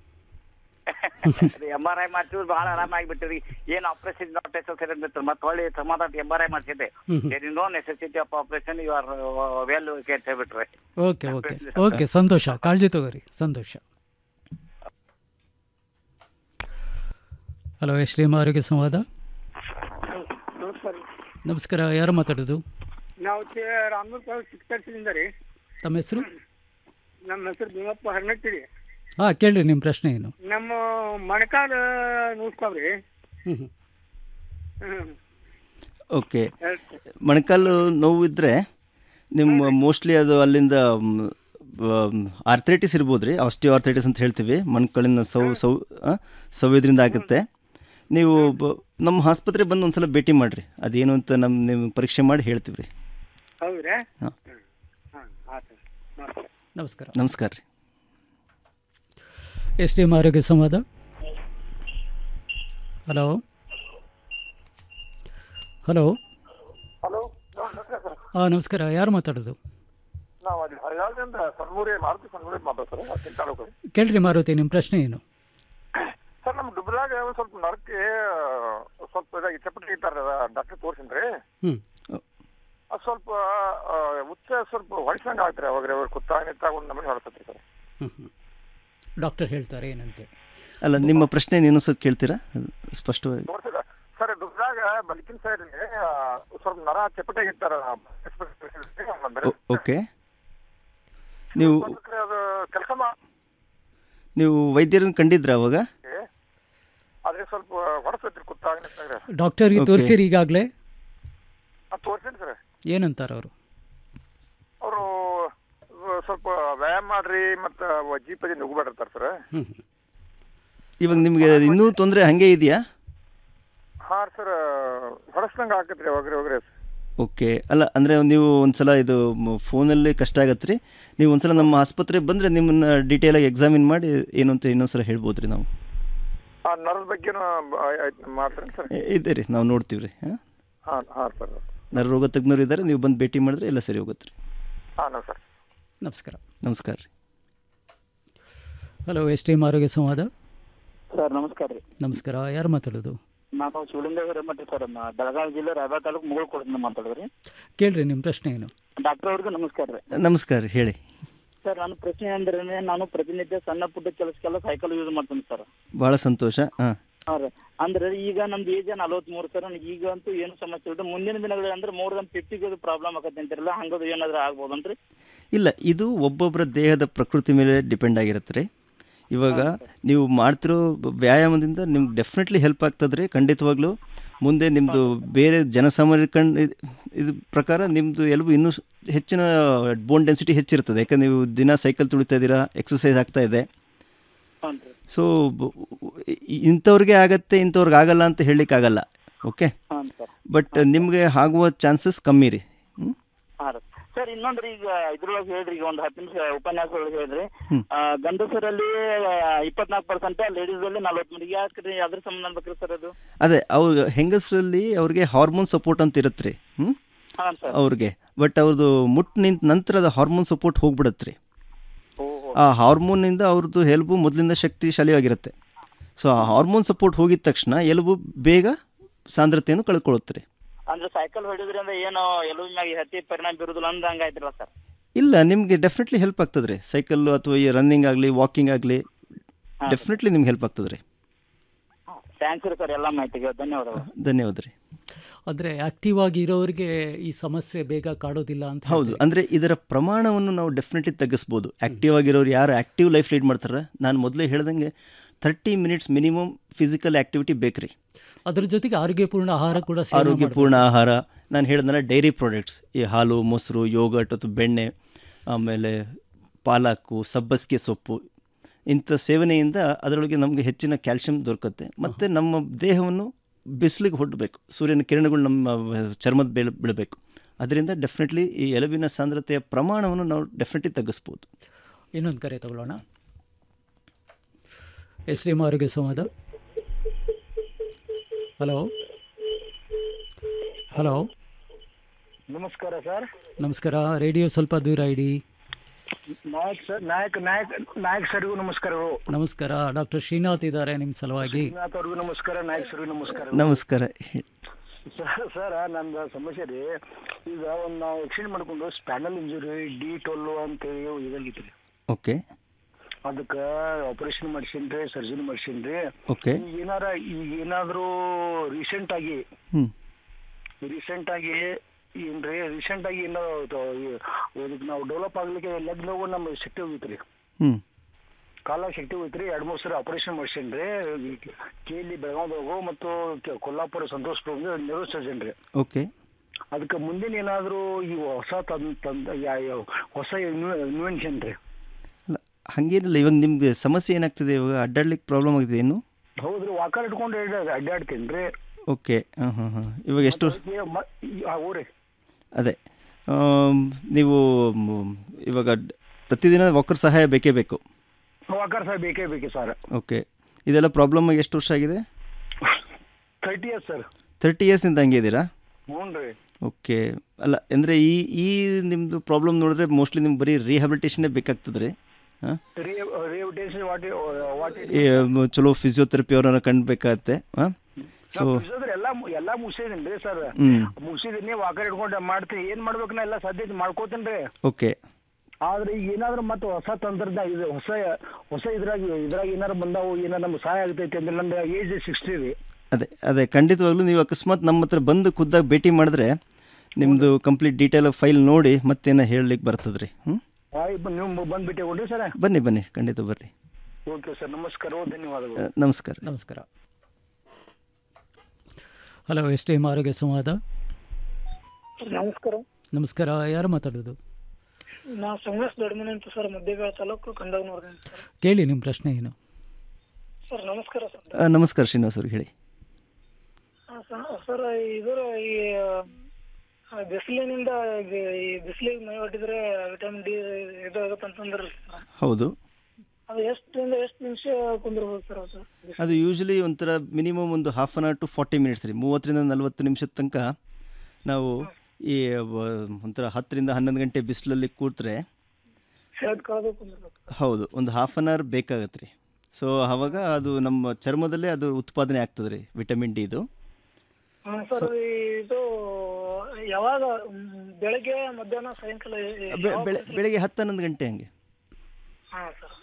ಎಂ ಆರ್ ಐ ಮಾಡ್ತಿದ್ರು ಬಹಳ ಆರಾಮ ಆಗಿಬಿಟ್ಟಿರಿ ಏನ್ ಆಪರೇಷನ್ ನಾಟ್ ನೆಸೆಸರಿ ಅಂತ ಮತ್ತೆ ಹೊಳ್ಳಿ ಸಮಾಧಾನ ಎಂ ಆರ್ ಐ ಮಾಡ್ತಿದ್ದೆ ಹ್ಮ್ ಹ್ಮ್. There is no necessity of operation you are well ಕೇಟ್ ಹೇಳ್ಬಿಟ್ರೆ ಓಕೆ ಓಕೆ ಓಕೆ ಸಂತೋಷ ಕಾಳಜಿ ತಗೋರಿ ಸಂತೋಷ ಹಲೋ ಎಸ್ ಡಿ ಎಂ ಆರೋಗ್ಯ ಸಂವಾದ ನಮಸ್ಕಾರ ನಮಸ್ಕಾರ ಯಾರು ಮಾತಾಡೋದು ನಾವು ರಾಮೂರ್ ಚಿಕ್ಕಪೇಟೆಯಿಂದ ರೀ ತಮ್ಮ ಹೆಸರು ನಮ್ಮ ಹೆಸರು ಭೀಮಪ್ಪ ಹರ್ನಟ್ಟಿ ರೀ ಹಾಂ ಕೇಳ್ರಿ ನಿಮ್ಮ ಪ್ರಶ್ನೆ ಏನು ನಮ್ಮ ಮೊಣಕಾಲ ನೋಡ್ಕೊಬ್ರಿ ಹ್ಞೂ ಹ್ಞೂ ಹ್ಮ್ ಓಕೆ ಮೊಣಕಾಲು ನೋವು ಇದ್ದರೆ ನಿಮ್ಮ ಮೋಸ್ಟ್ಲಿ ಅದು ಅಲ್ಲಿಂದ ಆರ್ಥ್ರೈಟಿಸ್ ಇರ್ಬೋದು ರೀ ಆಸ್ಟಿಯೋ ಆರ್ಥ್ರೈಟಿಸ್ ಅಂತ ಹೇಳ್ತೀವಿ ಮೊಣಕಾಲಿನ ಸೌ ಸೌ ಆ, ಸೌಯೋದ್ರಿಂದ ಆಗುತ್ತೆ ನೀವು ಬ- ನಮ್ಮ ಆಸ್ಪತ್ರೆ ಬಂದು ಒಂದ್ಸಲ ಭೇಟಿ ಮಾಡಿರಿ ಅದೇನು ಅಂತ ನಮ್ಮ ನೀವು ಪರೀಕ್ಷೆ ಮಾಡಿ ಹೇಳ್ತೀವಿ ರೀ ಹೌದ್ರಾ ಹಾಂ ಹಾಂ ಆಯ್ತು ನಮಸ್ಕಾರ ನಮಸ್ಕಾರ ನಮಸ್ಕಾರ ರೀ ಎಸ್ ಡಿ ಎಂ ಆರೋಗ್ಯ ಸಂವಾದ ಹಲೋ ಹಲೋ ಹಲೋ ನಮಸ್ಕಾರ ಸರ್ ಹಾಂ ನಮಸ್ಕಾರ ಯಾರು ಮಾತಾಡೋದು ನಾವು ಅಲ್ಲಿ ಹರಿಯಾಣದಿಂದ ಸನ್ಮೂರಿ ಮಾರುತಿ ಸನ್ಮೂರಿ ಮಾತಾಡ್ತಾರೆ ಅತ್ತಿನ ತಾಲೂಕು ಕೇಳ್ರಿ ಮಾರುತಿ ನಿಮ್ಮ ಪ್ರಶ್ನೆ ಏನು ಸರ್ ನಮ್ಮ ಡುಬ್ರಾಗ ಒಂದ್ ಸ್ವಲ್ಪ ನರಕ್ಕೆ ಸ್ವಲ್ಪ ಇದಾಗಿ ಚಪ್ಪಟಿ ಇಟ್ಟಾರ ಡಾಕ್ಟರ್ ತೋರ್ಸಿನ್ರಿ ಹ್ಞೂ ಅದು ಸ್ವಲ್ಪ ಆ, ಉಚ್ಚ ಸ್ವಲ್ಪ ಹೊಡಿಸಂಗ ಆಗ್ತಾರೆ ಅವಾಗ ಅವ್ರ ಕುತ್ತ ನಿತ್ತಾಗ ಒಂದು ನಮಗೆ ಹೊರತೈತಿ ಸರ್ ಹ್ಞೂ ಹ್ಞೂ ಡಾಕ್ಟರ್ ಹೇಳ್ತಾರೆ ಏನಂತೆ ಅಲ್ಲ ನಿಮ್ಮ ಪ್ರಶ್ನೆ ಏನು ಸ್ವಲ್ಪ ಕೇಳ್ತೀರಾ ಅದು ಸ್ಪಷ್ಟವಾಗಿ ತೋರ್ಸಿದ ಸರ್ ಡುಬ್ರಾಗ ಬಲಿಕಿನ ಸೈಡ್ ಸ್ವಲ್ಪ ನರ ಚಪ್ಪಟೆ ಇಟ್ಟಾರ ಓ- ಓಕೆ ನೀವು ಅದು ಕೆಲಸ ಮಾ ನೀವು ವೈದ್ಯರನ್ನು ಕಂಡಿದ್ರ ಅವಾಗ ಆದ್ರೆ ಸ್ವಲ್ಪ ಹೊರಸತ್ರಿ ಕುತ್ತಾಗ ಡಾಕ್ಟರ್ಗೆ Okay. ತೋರಿಸಿರಿ ಈಗಾಗಲೇ ತೋರ್ಸೇನಿ ಸರ್ ಏನಂತಾರ ಅವರು ಅವರು ಸ್ವಲ್ಪ ವ್ಯಾಯಾಮ ಮಾಡ್ರಿ ಮತ್ತ ಅಜ್ಜಿ ಪದಿ ನುಗ್ಬೇಡಿರ್ತಾರ ಸರ್ ಇವಾಗ ನಿಮಗೆ ಇನ್ನೂ ತೊಂದರೆ ಹಾಗೆ ಇದೆಯಾ ಹಾ ಸರ್ ಹೊರಸ್ದಂಗ ಆಕತ್ರಿ ಹೋಗ್ರಿ ಹೋಗ್ರಿ ಓಕೆ ಅಲ್ಲ ಅಂದರೆ ನೀವು ಒಂದ್ಸಲ ಇದು ಫೋನಲ್ಲಿ ಕಷ್ಟ ಆಗತ್ತೆ ರೀ ನೀವು ಒಂದ್ಸಲ ನಮ್ಮ ಆಸ್ಪತ್ರೆಗೆ ಬಂದರೆ ನಿಮ್ಮನ್ನ ಡೀಟೇಲಾಗಿ ಎಕ್ಸಾಮಿನ್ ಮಾಡಿ ಏನು ಅಂತ ಇನ್ನೊಂದ್ಸಲ ಹೇಳ್ಬೋದು ರೀ ನಾವು ಆ ನರದ ಬಗ್ಗೆನೂ ಮಾಡ್ತಾರೆ ಸರ್ ಎ- ಇದೆ ರೀ ನಾವು ನೋಡ್ತೀವಿ ರೀ ಹಾಂ ಹಾ ಹಾ ಸರ್ ನರರೋಗ ತಜ್ಞರು ಇದ್ದಾರೆ ನೀವು ಬಂದು ಭೇಟಿ ಮಾಡಿದ್ರೆ ಎಲ್ಲ ಸರಿ ಹೋಗುತ್ತೆ ರೀ ಹಾ ನೋ ಸರ್ ನಮಸ್ಕಾರ ನಮಸ್ಕಾರ ರೀ ಹಲೋ ಎಸ್ ಟಿ ಎಮ್ ಆರೋಗ್ಯ ಸಂವಾದ ಸರ್ ನಮಸ್ಕಾರ ರೀ ನಮಸ್ಕಾರ ಯಾರು ಮಾತಾಡೋದು ನಾನು ಶಿವಲಿಂಗ ಹಿರೇಮಠ ಸರ್ ಮ- ಬೆಳಗಾವಿ ಜಿಲ್ಲೆ ರಾಯಬಾಗ ತಾಲೂಕು ಮುಗುಳ್ ಕೊಡದಿಂದ ಮಾತಾಡೋದ್ರಿ ಕೇಳ್ರಿ ನಿಮ್ಮ ಪ್ರಶ್ನೆ ಏನು ಡಾಕ್ಟರ್ ಅವ್ರಿಗೂ ನಮಸ್ಕಾರ ರೀ ನಮಸ್ಕಾರ ರೀ ಹೇಳಿ ಸರ್ ನನ್ನ ಪ್ರಶ್ನೆ ಅಂದ್ರೆ ನಾನು ಪ್ರತಿನಿತ್ಯ ಸಣ್ಣ ಪುಟ್ಟ ಕೆಲಸಕ್ಕೆಲ್ಲ ಸೈಕಲ್ ಯೂಸ್ ಮಾಡ್ತೀನಿ ಸರ್ ಭಾಳ ಸಂತೋಷ ಹಾಂ ಹಾಂ ರೀ ಅಂದ್ರೆ ಈಗ ನಮ್ದು ಏಜ್ ನಲವತ್ಮೂರು ಸರ್ ನನಗೆ ಈಗ ಅಂತೂ ಏನು ಸಮಸ್ಯೆ ಇಲ್ಲ ಮುಂದಿನ ದಿನಗಳಲ್ಲಿ ಅಂದ್ರೆ ಮೋರ್ ದನ್ ಫಿಫ್ಟಿಗೆ ಪ್ರಾಬ್ಲಮ್ ಆಗತ್ತೆ ಅಂತಿರಲ್ಲ ಹಂಗದು ಏನಾದ್ರು ಆಗ್ಬೋದನ್ರಿ ಇಲ್ಲ ಇದು ಒಬ್ಬೊಬ್ಬರ ದೇಹದ ಪ್ರಕೃತಿ ಮೇಲೆ ಡಿಪೆಂಡ್ ಆಗಿರುತ್ತೆ ರೀ ಇವಾಗ ನೀವು ಮಾಡ್ತಿರೋ ವ್ಯಾಯಾಮದಿಂದ ನಿಮ್ಗೆ ಡೆಫಿನೆಟ್ಲಿ ಹೆಲ್ಪ್ ಆಗ್ತದೆ ರೀ ಖಂಡಿತವಾಗ್ಲೂ ಮುಂದೆ ನಿಮ್ಮದು ಬೇರೆ ಜನಸಾಮಾನ್ಯರ ಕಣ್ ಇದ್- ಇದು ಪ್ರಕಾರ ನಿಮ್ಮದು ಎಲುಬು ಇನ್ನೂ ಸ್- ಹೆಚ್ಚಿನ ಬೋನ್ ಡೆನ್ಸಿಟಿ ಹೆಚ್ಚಿರ್ತದೆ ಯಾಕಂದ್ರೆ ನೀವು ದಿನ ಸೈಕಲ್ ತುಳಿತಾ ಇದ್ದೀರಾ ಎಕ್ಸಸೈಸ್ ಆಗ್ತಾ ಇದೆ ಸೊ ಇಂಥವ್ರಿಗೆ ಆಗತ್ತೆ ಇಂಥವ್ರಿಗೆ ಆಗಲ್ಲ ಅಂತ ಹೇಳಲಿಕ್ಕಾಗಲ್ಲ ಓಕೆ ಹಾಂ ಸರ್ ಬಟ್ ನಿಮಗೆ ಆಗುವ ಚಾನ್ಸಸ್ ಕಮ್ಮಿ ರೀ ಹ್ಮ್? ಹಾಂ ರೀ ಸರ್ ಇನ್ನೊಂದ್ರಿ ಈಗ ಇದ್ರೊಳಗೆ ಹೇಳ್ರಿ ಈಗ ಒಂದು ಹತ್ತು ನಿಮಿಷ ಉಪನ್ಯಾಸ ಒಳಗೆ ಹೇಳ್ರಿ ಹ್ಮ್. ಆ, ಗಂಡಸರಲ್ಲಿ ಇಪ್ಪತ್ನಾಲ್ಕು ಪರ್ಸೆಂಟ್ ಲೇಡೀಸ್ ಅಲ್ಲಿ ನಲವತ್ಮೂರು ಯಾಕ್ರಿ ಅದ್ರ ಸಂಬಂಧ ಅನ್ಬೇಕ್ರಿ ಸರ್ ಅದು ಅದೇ ಅವ್ರ ಹೆಂಗಸರಲ್ಲಿ ಅವ್ರಿಗೆ ಹಾರ್ಮೋನ್ ಸಪೋರ್ಟ್ ಅಂತ ಇರುತ್ತೆ ರೀ ಹ್ಞೂ ಹಾಂ ಸರ್ ಅವ್ರಿಗೆ ಬಟ್ ಅವ್ರದ್ದು ಮುಟ್ಟು ನಿಂತ ನಂತರ ಅದು ಹಾರ್ಮೋನ್ ಸಪೋರ್ಟ್ ಹೋಗ್ಬಿಡತ್ತೆ ರೀ ಆ ಹಾರ್ಮೋನಿಂದ ಅವ್ರದ್ದು ಎಲುಬು ಮೊದಲಿಂದ ಶಕ್ತಿಶಾಲಿಯಾಗಿರುತ್ತೆ ಸೊ ಆ ಹಾರ್ಮೋನ್ ಸಪೋರ್ಟ್ ಹೋಗಿದ ತಕ್ಷಣ ಎಲುಬು ಬೇಗ ಸಾಂದ್ರತೆಯನ್ನು ಕಳ್ಕೊಳ್ಳುತ್ತೆ ರೀ ಅಂದ್ರೆ ಸೈಕಲ್ ಹೊಡಿದ್ರಿಂದ ಏನು ಎಲುಬಿನ ಮ್ಯಾಗ ಹತ್ತಿ ಪರಿಣಾಮ ಬೀರುದಿಲ್ಲ ಅಂದ ಹಂಗಾಯ್ತಿಲ್ಲ ಸರ್ ಇಲ್ಲ ನಿಮಗೆ ಡೆಫಿನೆಟ್ಲಿ ಹೆಲ್ಪ್ ಆಗ್ತದೆ ರೀ ಸೈಕಲ್ಲು ಅಥವಾ ಈ ರನ್ನಿಂಗ್ ಆಗಲಿ ವಾಕಿಂಗ್ ಆಗಲಿ ಡೆಫಿನೆಟ್ಲಿ ನಿಮ್ಗೆ ಹೆಲ್ಪ್ ಆಗ್ತದೆ ರೀ ಥ್ಯಾಂಕ್ಸ್ ರೀ ಸರ್ ಎಲ್ಲ ಮಾಹಿತಿಗೆ ಧನ್ಯವಾದಗಳು ಧನ್ಯವಾದ ರೀ ಅಂದರೆ ಆಕ್ಟಿವ್ ಆಗಿ ಇರೋರಿಗೆ ಈ ಸಮಸ್ಯೆ ಬೇಗ ಕಾಡೋದಿಲ್ಲ ಅಂತ ಹೌದು ಅಂದರೆ ಇದರ ಪ್ರಮಾಣವನ್ನು ನಾವು ಡೆಫಿನೆಟ್ಲಿ ತಗ್ಗಿಸ್ಬೋದು ಆ್ಯಕ್ಟಿವ್ ಆಗಿರೋರು ಯಾರು ಆ್ಯಕ್ಟಿವ್ ಲೈಫ್ ಲೀಡ್ ಮಾಡ್ತಾರೆ ನಾನು ಮೊದಲೇ ಹೇಳ್ದಂಗೆ thirty minutes minimum physical activity ಬೇಕು ರೀ ಅದ್ರ ಜೊತೆಗೆ ಆರೋಗ್ಯಪೂರ್ಣ ಆಹಾರ ಕೂಡ ಸೇವನೆ ಆರೋಗ್ಯಪೂರ್ಣ ಆಹಾರ ನಾನು ಹೇಳಿದ್ನಲ್ಲ ಡೈರಿ ಪ್ರಾಡಕ್ಟ್ಸ್ ಈ ಹಾಲು ಮೊಸರು ಯೋಗಟ್ ಅಥವಾ ಬೆಣ್ಣೆ ಆಮೇಲೆ ಪಾಲಕ್ಕು ಸಬ್ಬಸಿಗೆ ಸೊಪ್ಪು ಇಂಥ ಸೇವನೆಯಿಂದ ಅದರೊಳಗೆ ನಮಗೆ ಹೆಚ್ಚಿನ ಕ್ಯಾಲ್ಶಿಯಂ ದೊರಕುತ್ತೆ ಮತ್ತು ನಮ್ಮ ದೇಹವನ್ನು ಬಿಸಿಲಿಗೆ ಹೊಡ್ಬೇಕು ಸೂರ್ಯನ ಕಿರಣಗಳು ನಮ್ಮ ಚರ್ಮದ ಬೆಳೆ ಬೀಳಬೇಕು ಅದರಿಂದ ಡೆಫಿನೆಟ್ಲಿ ಈ ಎಲುಬಿನ ಸಾಂದ್ರತೆಯ ಪ್ರಮಾಣವನ್ನು ನಾವು ಡೆಫಿನೆಟ್ಲಿ ತಗ್ಗಿಸ್ಬೋದು ಇನ್ನೊಂದು ಕರೆ ತಗೊಳ್ಳೋಣ ಎಸ್ ಡಿ ಎಂ ಆರೋಗ್ಯ ಸಂವಾದ ಹಲೋ ಹಲೋ ನಮಸ್ಕಾರ ಸರ್ ನಮಸ್ಕಾರ ರೇಡಿಯೋ ಸ್ವಲ್ಪ ದೂರ ಇಡಿ ನಾಯಕ್ ಸರ್ ನಾಯಕ್ ನಾಯಕ್ ನಾಯಕ್ ಸರ್ಗೂ ನಮಸ್ಕಾರಗಳು ನಮಸ್ಕಾರ ಡಾಕ್ಟರ್ ಶ್ರೀನಾಥ್ ಇದ್ದಾರೆ ನಿಮ್ಮ ಸಲುವಾಗಿ ಶ್ರೀನಾಥ್ ಅವ್ರಿಗೂ ನಮಸ್ಕಾರ ನಾಯಕ್ ಸರ್ಗೂ ನಮಸ್ಕಾರ ನಮಸ್ಕಾರ ಹೇ- ಸರ್ ಸರ್ ನಂದು ಸಮಸ್ಯೆ ರೀ ಈಗ ಒಂದು ನಾವು ಎಕ್ಸಿಡೆಂಟ್ ಮಾಡ್ಕೊಂಡು ಸ್ಪ್ಯಾನಲ್ ಇಂಜುರಿ ಡಿ ಟೊಲ್ಲು ಅಂತೇಳಿ ಇದಾಗಿತ್ತು ರೀ ಓಕೆ ಅದಕ್ಕೆ ಆಪರೇಷನ್ ಮಾಡ್ಸೀನ್ರಿ ಸರ್ಜರಿ ಮಾಡ್ಸೀನ್ರಿ ಓಕೆ ಈಗ ಏನಾರ ಈಗ ಏನಾದರೂ ರೀಸೆಂಟ್ ಆಗಿ ಹ್ಞೂ ರೀಸೆಂಟ್ ಆಗಿ ಏನ್ರಿ ರೀಸೆಂಟ್ ಆಗಿ ಏನೋ ಅದು ಈ- ಇದಕ್ಕೆ ನಾವು ಡೆವಲಪ್ ಆಗ್ಲಿಕ್ಕೆ ಲೆಗ್ ನೋವು ನಮ್ಮ ಶಕ್ತಿ ಹೋಗಿತ್ತು ರೀ ಹ್ಞೂ ಕಾಲ ಶಕ್ತಿ ಹೋಯ್ತ್ರಿ ಎರಡು ಮೂರು ಸರಿ ಆಪರೇಷನ್ ಮಾಡ್ಸೇನ್ರಿ ಕೆ ಇಲ್ಲಿ ಬೆಳಗಾವ್ದಾಗ ಮತ್ತು ಕೆ- ಕೊಲ್ಲಾಪುರ ಸಂತೋಷ್ ನೆರೋ ಸರ್ಜನ್ ರೀ ಓಕೆ ಅದಕ್ಕೆ ಮುಂದಿನ ಏನಾದರೂ ಈ ಹೊಸ ತಂದ್ ತಂದ ಯಾ- ಯಾವ- ಹೊಸ ಇನ್ವೆನ್ಷನ್ ರೀ ಅಲ್ಲ ಹಾಗೇನಿಲ್ಲ ಇವಾಗ ನಿಮಗೆ ಸಮಸ್ಯೆ ಏನಾಗ್ತದೆ ಇವಾಗ ಅಡ್ಡಾಡ್ಲಿಕ್ಕೆ ಪ್ರಾಬ್ಲಮ್ ಆಗಿದೆ ಏನು ಹೌದ್ರಿ ವಾಕರ್ ಇಟ್ಕೊಂಡು ಅಡ್ಡಾಡ್ತೀನಿ ರೀ ಓಕೆ ಹಾಂ ಹಾಂ ಹಾಂ ಇವಾಗ ಎಷ್ಟು ಊರಿ ಅದೇ ಆಮ್, ನೀವು ಮ್, ಇವಾಗ ಡ್- ಪ್ರತಿದಿನ ವಾಕರ್ ಸಹಾಯ ಬೇಕೇ ಬೇಕು ವಾಕರ್ ಸಹ ಬೇಕೇ ಬೇಕೇ ಸರ್ ಓಕೆ ಇದೆಲ್ಲ ಪ್ರಾಬ್ಲಮ್ ಆಗಿ ಎಷ್ಟು ವರ್ಷ ಆಗಿದೆ ಥರ್ಟಿ ಇಯರ್ಸ್ ಸರ್ ತರ್ಟಿ ಇಯರ್ಸಿಂದ ಹಂಗೆ ಇದ್ದೀರಾ ಹ್ಞೂ ರೀ ಓಕೆ ಅಲ್ಲ ಅಂದರೆ ಈ ಈ ನಿಮ್ಮದು ಪ್ರಾಬ್ಲಮ್ ನೋಡಿದ್ರೆ ಮೋಸ್ಟ್ಲಿ ನಿಮ್ಗೆ ಬರೀ ರಿಹ್ಯಾಬಿಲಿಟೇಷನ್ನೇ ಬೇಕಾಗ್ತದೆ ರೀ ಹಾಂ ರಿಹಬಿಟೇಷನ್ ವಾಟ್ ವಾಟ್ ಈ, ಮ್, ಚಲೋ ಫಿಸಿಯೋಥೆರಪಿ ಅವ್ರನ್ನ ಕಂಡ್ಬೇಕಾಗತ್ತೆ ಹಾಂ ಸೊ ಎಲ್ಲ ಎಲ್ಲ ಮುಗಿಸಿದೀನಿ ರೀ ಸರ್ ಹ್ಮ್. ಮುಗಿಸಿದೀನಿ ವಾಕರ್ ಇಟ್ಕೊಂಡು ಮಾಡ್ತೀನಿ ಏನ್ ಮಾಡ್ಬೇಕು ನಾ ಎಲ್ಲ ಸಾಧ್ಯತೆ ಮಾಡ್ಕೋತೀನಿ ರೀ ಓಕೆ ಆದ್ರೆ ಈಗ ಏನಾದ್ರು ಮತ್ತೆ ಹೊಸ ತಂತ್ರಜ್ಞಾನ ಇದು ಹೊಸ ಹೊಸ ಇದ್ರಾಗ ಇದ್ರಾಗ ಏನಾರು ಬಂದಾವು ಏನಾರ ನಮ್ಗೆ ಸಹಾಯ ಆಗ್ತೈತಿ ಅಂದ್ರೆ ನನ್ನ ಏಜ್ ಸಿಕ್ಸ್ಟಿ ರೀ ಅದೇ ಅದೇ ಖಂಡಿತವಾಗ್ಲೂ ನೀವು ಅಕಸ್ಮಾತ್ ನಮ್ಮ ಹತ್ರ ಬಂದು ಖುದ್ದಾಗಿ ಭೇಟಿ ಮಾಡಿದ್ರೆ ನಿಮ್ಮದು ಕಂಪ್ಲೀಟ್ ಡೀಟೇಲ್ ಫೈಲ್ ನೋಡಿ ಮತ್ತೇನೋ ಹೇಳಲಿಕ್ಕೆ ಬರ್ತದೆ ರೀ ಹ್ಞೂ ಆಯ್ ಬ- ನೀವು ಬಂದು ಭೇಟಿ ಕೊಡ್ರಿ ಸರ್ ಬನ್ನಿ ಬನ್ನಿ ಖಂಡಿತ ಬರ್ರಿ ಓಕೆ ಸರ್ ನಮಸ್ಕಾರ ಧನ್ಯವಾದಗಳು ಆ, ನಮಸ್ಕಾರ ನಮಸ್ಕಾರ ಹಲೋ ಎಸ್ ಟಿ ಎಮ್ ಆರೋಗ್ಯ ಸಂವಾದ ನಮಸ್ಕಾರ ನಮಸ್ಕಾರ ಯಾರು ಮಾತಾಡೋದು ನಾ ಸಂಗಸ್ ದೊಡ್ಡಮನೆ ಅಂತ ಸರ್ ಮಧ್ಯಬೇಳ ತಾಲೂಕು ಕಂದಗನೂರ್ದಿಂದ ಸರ್ ಕೇಳಿ ನಿಮ್ಮ ಪ್ರಶ್ನೆ ಏನು ಸರ್ ನಮಸ್ಕಾರ ಸರ್ ಆ, ನಮಸ್ಕಾರ ಶ್ರೀನಿವಾಸ್ ಅವ್ರಿಗೆ ಹೇಳಿ ಆ, ಸ- ಸರ್ ಇದರ ಈ ಆ, ಬಿಸಿಲಿನಿಂದ ಈ- ಈ ಬಿಸಿಲಿಗೆ ಮೈ ಒಟ್ಟಿದ್ರೆ ವಿಟಮಿನ್ ಡಿ ಇದು ಆಗುತ್ತೆ ಅಂತಂದ್ರೆ ಹೌದು ಅದು ಎಷ್ಟರಿಂದ ಎಷ್ಟು ನಿಮಿಷ ಕುಂದಿರ್ಬೋದು ಸರ್ ಅದು ಅದು ಯೂಶಲಿ ಒಂಥರ ಮಿನಿಮಮ್ ಒಂದು half an hour to forty minutes ರೀ ಮೂವತ್ತರಿಂದ ನಲವತ್ತು ನಿಮಿಷದ ತನಕ ನಾವು ಈ ವ- ಒಂಥರ ಹತ್ತರಿಂದ ಹನ್ನೊಂದು ಗಂಟೆ ಬಿಸಿಲಲ್ಲಿ ಕೂತ್ರೆ ಶರ್ಟ್ ಕಳೆದು ಕುಂದಿರ್ಬೇಕು ಹೌದು ಒಂದು ಹಾಫ್ ಅನ್ ಅವರ್ ಬೇಕಾಗತ್ತೆ ರೀ ಸೊ ಆವಾಗ ಅದು ನಮ್ಮ ಚರ್ಮದಲ್ಲೇ ಅದು ಉತ್ಪಾದನೆ ಆಗ್ತದೆ ರೀ ವಿಟಮಿನ್ ಡಿದು ಹಾ ಸರ್ ಇದು ಯಾವಾಗ ಮ್, ಬೆಳಗ್ಗೆ ಮಧ್ಯಾಹ್ನ ಸಾಯಂಕಾಲ ಎ- ಬೆ- ಯಾವಾಗ ಬೆಳೆ ಬೆಳಗ್ಗೆ ಹತ್ತು ಹನ್ನೊಂದು ಗಂಟೆ ಹಂಗೆ ಹಾ ಸರ್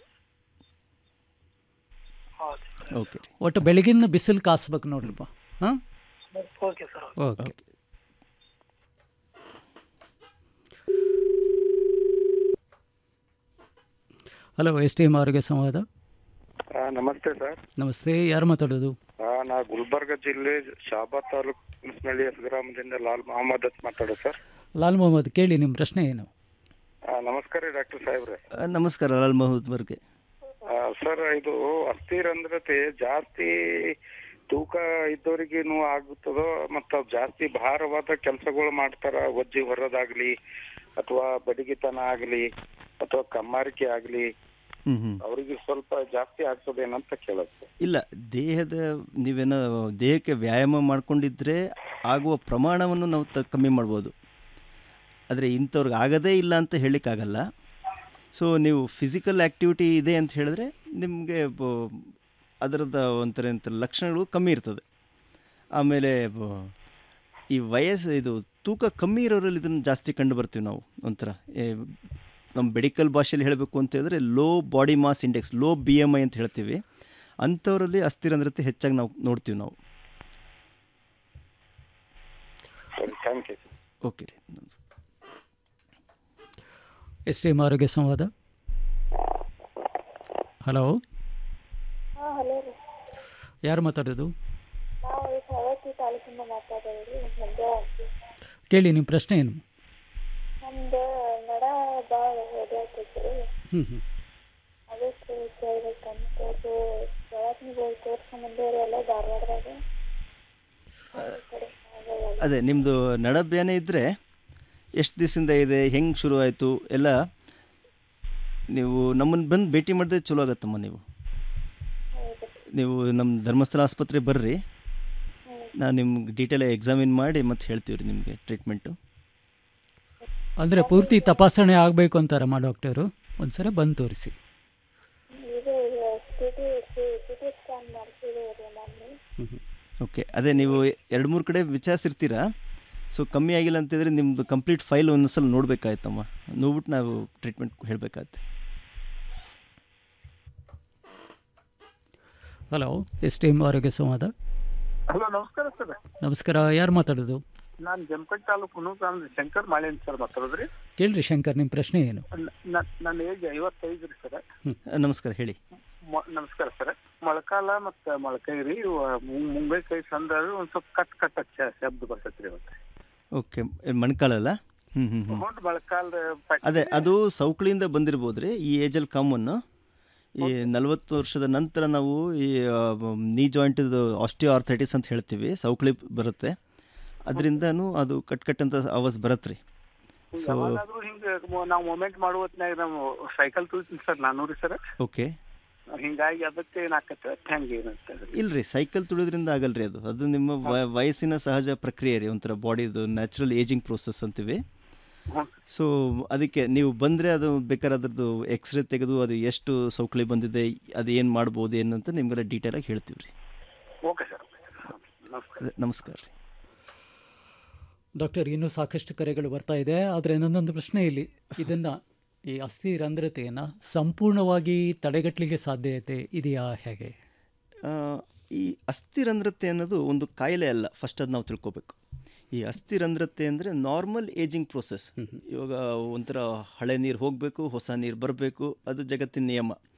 ಓಕೆ ರೀ ಒಟ್ಟು ಬೆಳಗಿನ ಬಿಸಿಲು ಕಾಸ್ಬೇಕು ನೋಡ್ರಿಪ್ಪ ಹಾಂ okay sir okay hello S T M ಆರೋಗ್ಯ ಸಂವಾದ ಆ, ನಮಸ್ತೆ ಸರ್ ನಮಸ್ತೆ ಯಾರು ಮಾತಾಡೋದು ಆ, ನಾ ಗುಲ್ಬರ್ಗ ಜಿಲ್ಲೆ ಶಾಬಾ ತಾಲೂಕು ಕುಂಸ್ನಳ್ಳಿ ಗ್ರಾಮದಿಂದ ಲಾಲ್ ಮೊಹಮ್ಮದ್ ಅಂತ ಮಾತಾಡೋದು ಸರ್ ಲಾಲ್ ಮೊಹಮ್ಮದ್ ಕೇಳಿ ನಿಮ್ಮ ಪ್ರಶ್ನೆ ಏನು ಆ, ನಮಸ್ಕಾರ ರೀ ಡಾಕ್ಟರ್ ಸಾಹೇಬ್ರೆ ಆ, ನಮಸ್ಕಾರ ಲಾಲ್ ಮಹೂದ್ ವರ್ಗೆ ಆ, ಸರ್ ಇದು ಅಸ್ಥಿರಂಧ್ರತೆ ಜಾಸ್ತಿ ತೂಕ ಇದ್ದವರಿಗೇನು ಆಗುತ್ತದೋ ಮತ್ತು ಜಾಸ್ತಿ ಭಾರವಾದ ಕೆಲಸಗಳು ಮಾಡ್ತಾರ ಒಜ್ಜಿ ಹೊರೋದಾಗ್ಲಿ ಅಥವಾ ಬಡಿಗಿತನ ಆಗ್ಲಿ ಅಥವಾ ಕಮ್ಮಾರಿಕೆ ಆಗ್ಲಿ ಹ್ಞೂ ಹ್ಞೂ ಅವರಿಗೆ ಸ್ವಲ್ಪ ಜಾಸ್ತಿ ಆಗ್ತದೇನಂತ ಕೇಳೋದು ಇಲ್ಲ ದೇಹದ ನೀವೇನೋ ದೇಹಕ್ಕೆ ವ್ಯಾಯಾಮ ಮಾಡ್ಕೊಂಡಿದ್ರೆ ಆಗುವ ಪ್ರಮಾಣವನ್ನು ನಾವು ತ ಕಮ್ಮಿ ಮಾಡ್ಬೋದು ಆದರೆ ಇಂಥವ್ರಿಗೆ ಆಗದೇ ಇಲ್ಲ ಅಂತ ಹೇಳಲಿಕ್ಕಾಗಲ್ಲ ಸೊ ನೀವು ಫಿಸಿಕಲ್ ಆ್ಯಕ್ಟಿವಿಟಿ ಇದೆ ಅಂತ ಹೇಳಿದ್ರೆ ನಿಮಗೆ ಅದರದ ಒಂಥರ ಎಂಥ ಲಕ್ಷಣಗಳು ಕಮ್ಮಿ ಇರ್ತದೆ ಆಮೇಲೆ ಬ- ಈ ವಯಸ್ಸು ಇದು ತೂಕ ಕಮ್ಮಿ ಇರೋರಲ್ಲಿ ಇದನ್ನು ಜಾಸ್ತಿ ಕಂಡು ಬರ್ತೀವಿ ನಾವು ಒಂಥರ ಏ, ನಮ್ಮ ಮೆಡಿಕಲ್ ಭಾಷೆಯಲ್ಲಿ ಹೇಳಬೇಕು ಅಂತ ಹೇಳಿದ್ರೆ low body mass index low B M I ಅಂತ ಹೇಳ್ತೀವಿ ಅಂಥವರಲ್ಲಿ ಅಸ್ಥಿರಂಧ್ರತೆ ಹೆಚ್ಚಾಗಿ ನಾವು ನೋಡ್ತೀವಿ ನಾವು ಸರಿ ಥ್ಯಾಂಕ್ ಯು ಓಕೆ ರೀ ಎಸ್ ಟಿ ಎಮ್ ಆರೋಗ್ಯ ಸಂವಾದ ಹಲೋ ಹಾಂ ಹಲೋ ರೀ ಯಾರು ಮಾತಾಡೋದು ನಾವು ಈ ಸವದತ್ತಿ ತಾಲೂಕಿಂದ ಮಾತಾಡೋದು ರೀ ಮಂಡ್ಯ ಅಂತ ಕೇಳಿ ನಿಮ್ಮ ಪ್ರಶ್ನೆ ಏನು ನಮ್ದು ನಡ ಭಾಳ ಓದಾಡ್ತೈತ್ರಿ ಹ್ಞೂ ಹ್ಞೂ ಅದಕ್ಕೆ ಕೇಳ್ಬೇಕಂತ ಅದು ದವಾಖಾನಿಗೆ ಹೋಗಿ ತೋರ್ಸ್ಕೊಂಬಂದೇವ್ರಿ ಎಲ್ಲ ಧಾರವಾಡದಾಗ ಆ ಕಡೆ ಆಗಲ್ಲ. ಅದೇ ನಿಮ್ಮದು ನಡಬ್ಯಾನೆ ಇದ್ದರೆ ಎಷ್ಟು ದಿವಸದಿಂದ ಇದೆ ಹೆಂಗೆ ಶುರು ಆಯಿತು ಎಲ್ಲ ನೀವು ನಮ್ಮನ್ನು ಬಂದು ಭೇಟಿ ಮಾಡಿದ್ರೆ ಚಲೋ ಆಗತ್ತಮ್ಮ ನೀವು ನೀವು ನಮ್ಮ ಧರ್ಮಸ್ಥಳ ಆಸ್ಪತ್ರೆ ಬರ್ರಿ ನಾನು ನಿಮ್ಗೆ ಡೀಟೇಲ್ ಎಕ್ಸಾಮಿನ್ ಮಾಡಿ ಮತ್ತೆ ಹೇಳ್ತೀವಿ ರೀ ನಿಮಗೆ ಟ್ರೀಟ್ಮೆಂಟು ಅಂದರೆ ಪೂರ್ತಿ ತಪಾಸಣೆ ಆಗಬೇಕು ಅಂತಾರಮ್ಮ ಡಾಕ್ಟರು ಒಂದ್ಸಲ ಬಂದು ತೋರಿಸಿ ಇದು C T C T scan ಮಾಡ್ಸಿದ್ದೀವಿ ಮೊನ್ನೆ ಓಕೆ ಅದೇ ನೀವು ಎರಡು ಮೂರು ಕಡೆ ವಿಚಾರಿಸಿರ್ತೀರಾ ಸೊ ಕಮ್ಮಿ ಆಗಿಲ್ಲ ಅಂತಿದ್ರೆ ನಿಮ್ಮದು ಕಂಪ್ಲೀಟ್ ಫೈಲ್ ಒಂದೊಂದ್ಸಲ ನೋಡಬೇಕಾಯ್ತಮ್ಮ ನೋಡ್ಬಿಟ್ಟು ನಾವು ಟ್ರೀಟ್ಮೆಂಟ್ ಹೇಳಬೇಕಾಗತ್ತೆ ಹಲೋ ಎಸ್ ಟಿ ಎಮ್ ಆರೋಗ್ಯ ಸಂವಾದ ಹಲೋ ನಮಸ್ಕಾರ ಸರ್ ನಮಸ್ಕಾರ ಯಾರು ಮಾತಾಡೋದು ನಾನು ಜಮಖಂಡಿ ತಾಲೂಕು ಹುಣೂರು ಶಂಕರ್ ಮಾಳಿ ಅಂತ ಸರ್ ಮಾತಾಡೋದ್ರಿ ಕೇಳ್ರಿ ಶಂಕರ್ ನಿಮ್ಮ ಪ್ರಶ್ನೆ ಏನು ನ- ನ- ನನ್ನ ಏಜ್ ಐವತ್ತೈದು ರೀ ಸರ್ ನಮಸ್ಕಾರ ಹೇಳಿ ಮೊ- ನಮಸ್ಕಾರ ಸರ್ ಮೊಳಕಾಲ ಮತ್ತು ಮೊಳಕೈ ರೀ ಇವು ಮುಂ- ಮುಂಬೈ ಕೈ ಸಂದ್ರ ಒಂದು ಸ್ವಲ್ಪ ಕಟ್ ಕಟ್ ಹಚ್ಚ ಶಬ್ದ ಬರ್ತೈತೆ ರೀ ಇವತ್ತು ಓಕೆ ಮಣ್ಕಾಳಲ್ಲ ಹ್ಞೂ ಹ್ಞೂ ಹ್ಞೂ ಅಮೌಂಟ್ ಮೊಳಕಾಲ ಪಟ್ಟಿ ಅದೇ ಅದು ಸೌಕಳಿಯಿಂದ ಬಂದಿರ್ಬೋದು ರೀ ಈ ಏಜಲ್ಲಿ ಕಾಮನ್ನು ಈ ನಲವತ್ತು ವರ್ಷದ ನಂತರ ನಾವು ಈ ನೀ ಜಾಯಿಂಟಿದು ಆಸ್ಟಿಯೋ ಆರ್ಥೈಟಿಸ್ ಅಂತ ಹೇಳ್ತೀವಿ ಸೌಕಳಿ ಬರುತ್ತೆ ಅದರಿಂದನೂ ಅದು ಕಟ್ ಕಟ್ ಅಂತ ಆವಾಜ್ ಬರತ್ತೆ ರೀ ಸೊ ಯಾವಾಗಾದ್ರೂ ಹಿಂಗೆ ಮೊ- ನಾವು ಮೂಮೆಂಟ್ ಮಾಡುವ ಹೊತ್ನ್ಯಾಗ ನಾವು ಸೈಕಲ್ ತುಳಿತೀನಿ ಸರ್ ನಾನು ರೀ ಸರ್ ಓಕೆ ಹಿಂಗಾಗಿ ಅದಕ್ಕೆ ಏನಾಕತ್ತೆ ಹಂಗೆ ಏನಂತ ಇಲ್ರಿ ಸೈಕಲ್ ತುಳಿದ್ರಿಂದ ಆಗಲ್ರಿ ಅದು ಅದು ನಿಮ್ಮ ವ- ವಯಸ್ಸಿನ ಸಹಜ ಪ್ರಕ್ರಿಯೆ ರೀ ಒಂಥರ ಬಾಡಿದು ನ್ಯಾಚುರಲ್ ಏಜಿಂಗ್ ಪ್ರೋಸೆಸ್ ಅಂತೀವಿ ಸೊ ಅದಕ್ಕೆ ನೀವು ಬಂದರೆ ಅದು ಬೇಕಾದ್ರೆ ಅದ್ರದ್ದು ಎಕ್ಸ್ರೇ ತೆಗೆದು ಅದು ಎಷ್ಟು ಸೌಕಳಿ ಬಂದಿದೆ ಅದು ಏನು ಮಾಡ್ಬೋದು ಏನು ಅಂತ ನಿಮ್ಗೆಲ್ಲ ಡೀಟೇಲಾಗಿ ಹೇಳ್ತೀವಿ ರೀ ಓಕೆ ಸರ್ ನಮಸ್ಕಾರ ಅದೇ, ನಮಸ್ಕಾರ ರೀ ಡಾಕ್ಟರ್ ಇನ್ನೂ ಸಾಕಷ್ಟು ಕರೆಗಳು ಬರ್ತಾ ಇದೆ ಆದರೆ ನನ್ನೊಂದು ಪ್ರಶ್ನೆ ಇಲ್ಲಿ ಇದನ್ನು ಈ ಅಸ್ಥಿ ರಂಧ್ರತೆಯನ್ನು ಸಂಪೂರ್ಣವಾಗಿ ತಡೆಗಟ್ಟಲಿಕ್ಕೆ ಸಾಧ್ಯತೆ ಇದೆಯಾ ಹೇಗೆ ಆ, ಈ ಅಸ್ಥಿರಂಧ್ರತೆ ಅನ್ನೋದು ಒಂದು ಕಾಯಿಲೆ ಅಲ್ಲ ಫಸ್ಟ್ ಅದು ನಾವು ತಿಳ್ಕೊಬೇಕು ಈ ಅಸ್ಥಿರಂಧ್ರತೆ ಅಂದರೆ ನಾರ್ಮಲ್ ಏಜಿಂಗ್ ಪ್ರೋಸೆಸ್ ಇವಾಗ ಒಂಥರ ಹಳೆ ನೀರು ಹೋಗಬೇಕು ಹೊಸ ನೀರು ಬರಬೇಕು ಅದು ಜಗತ್ತಿನ ನಿಯಮ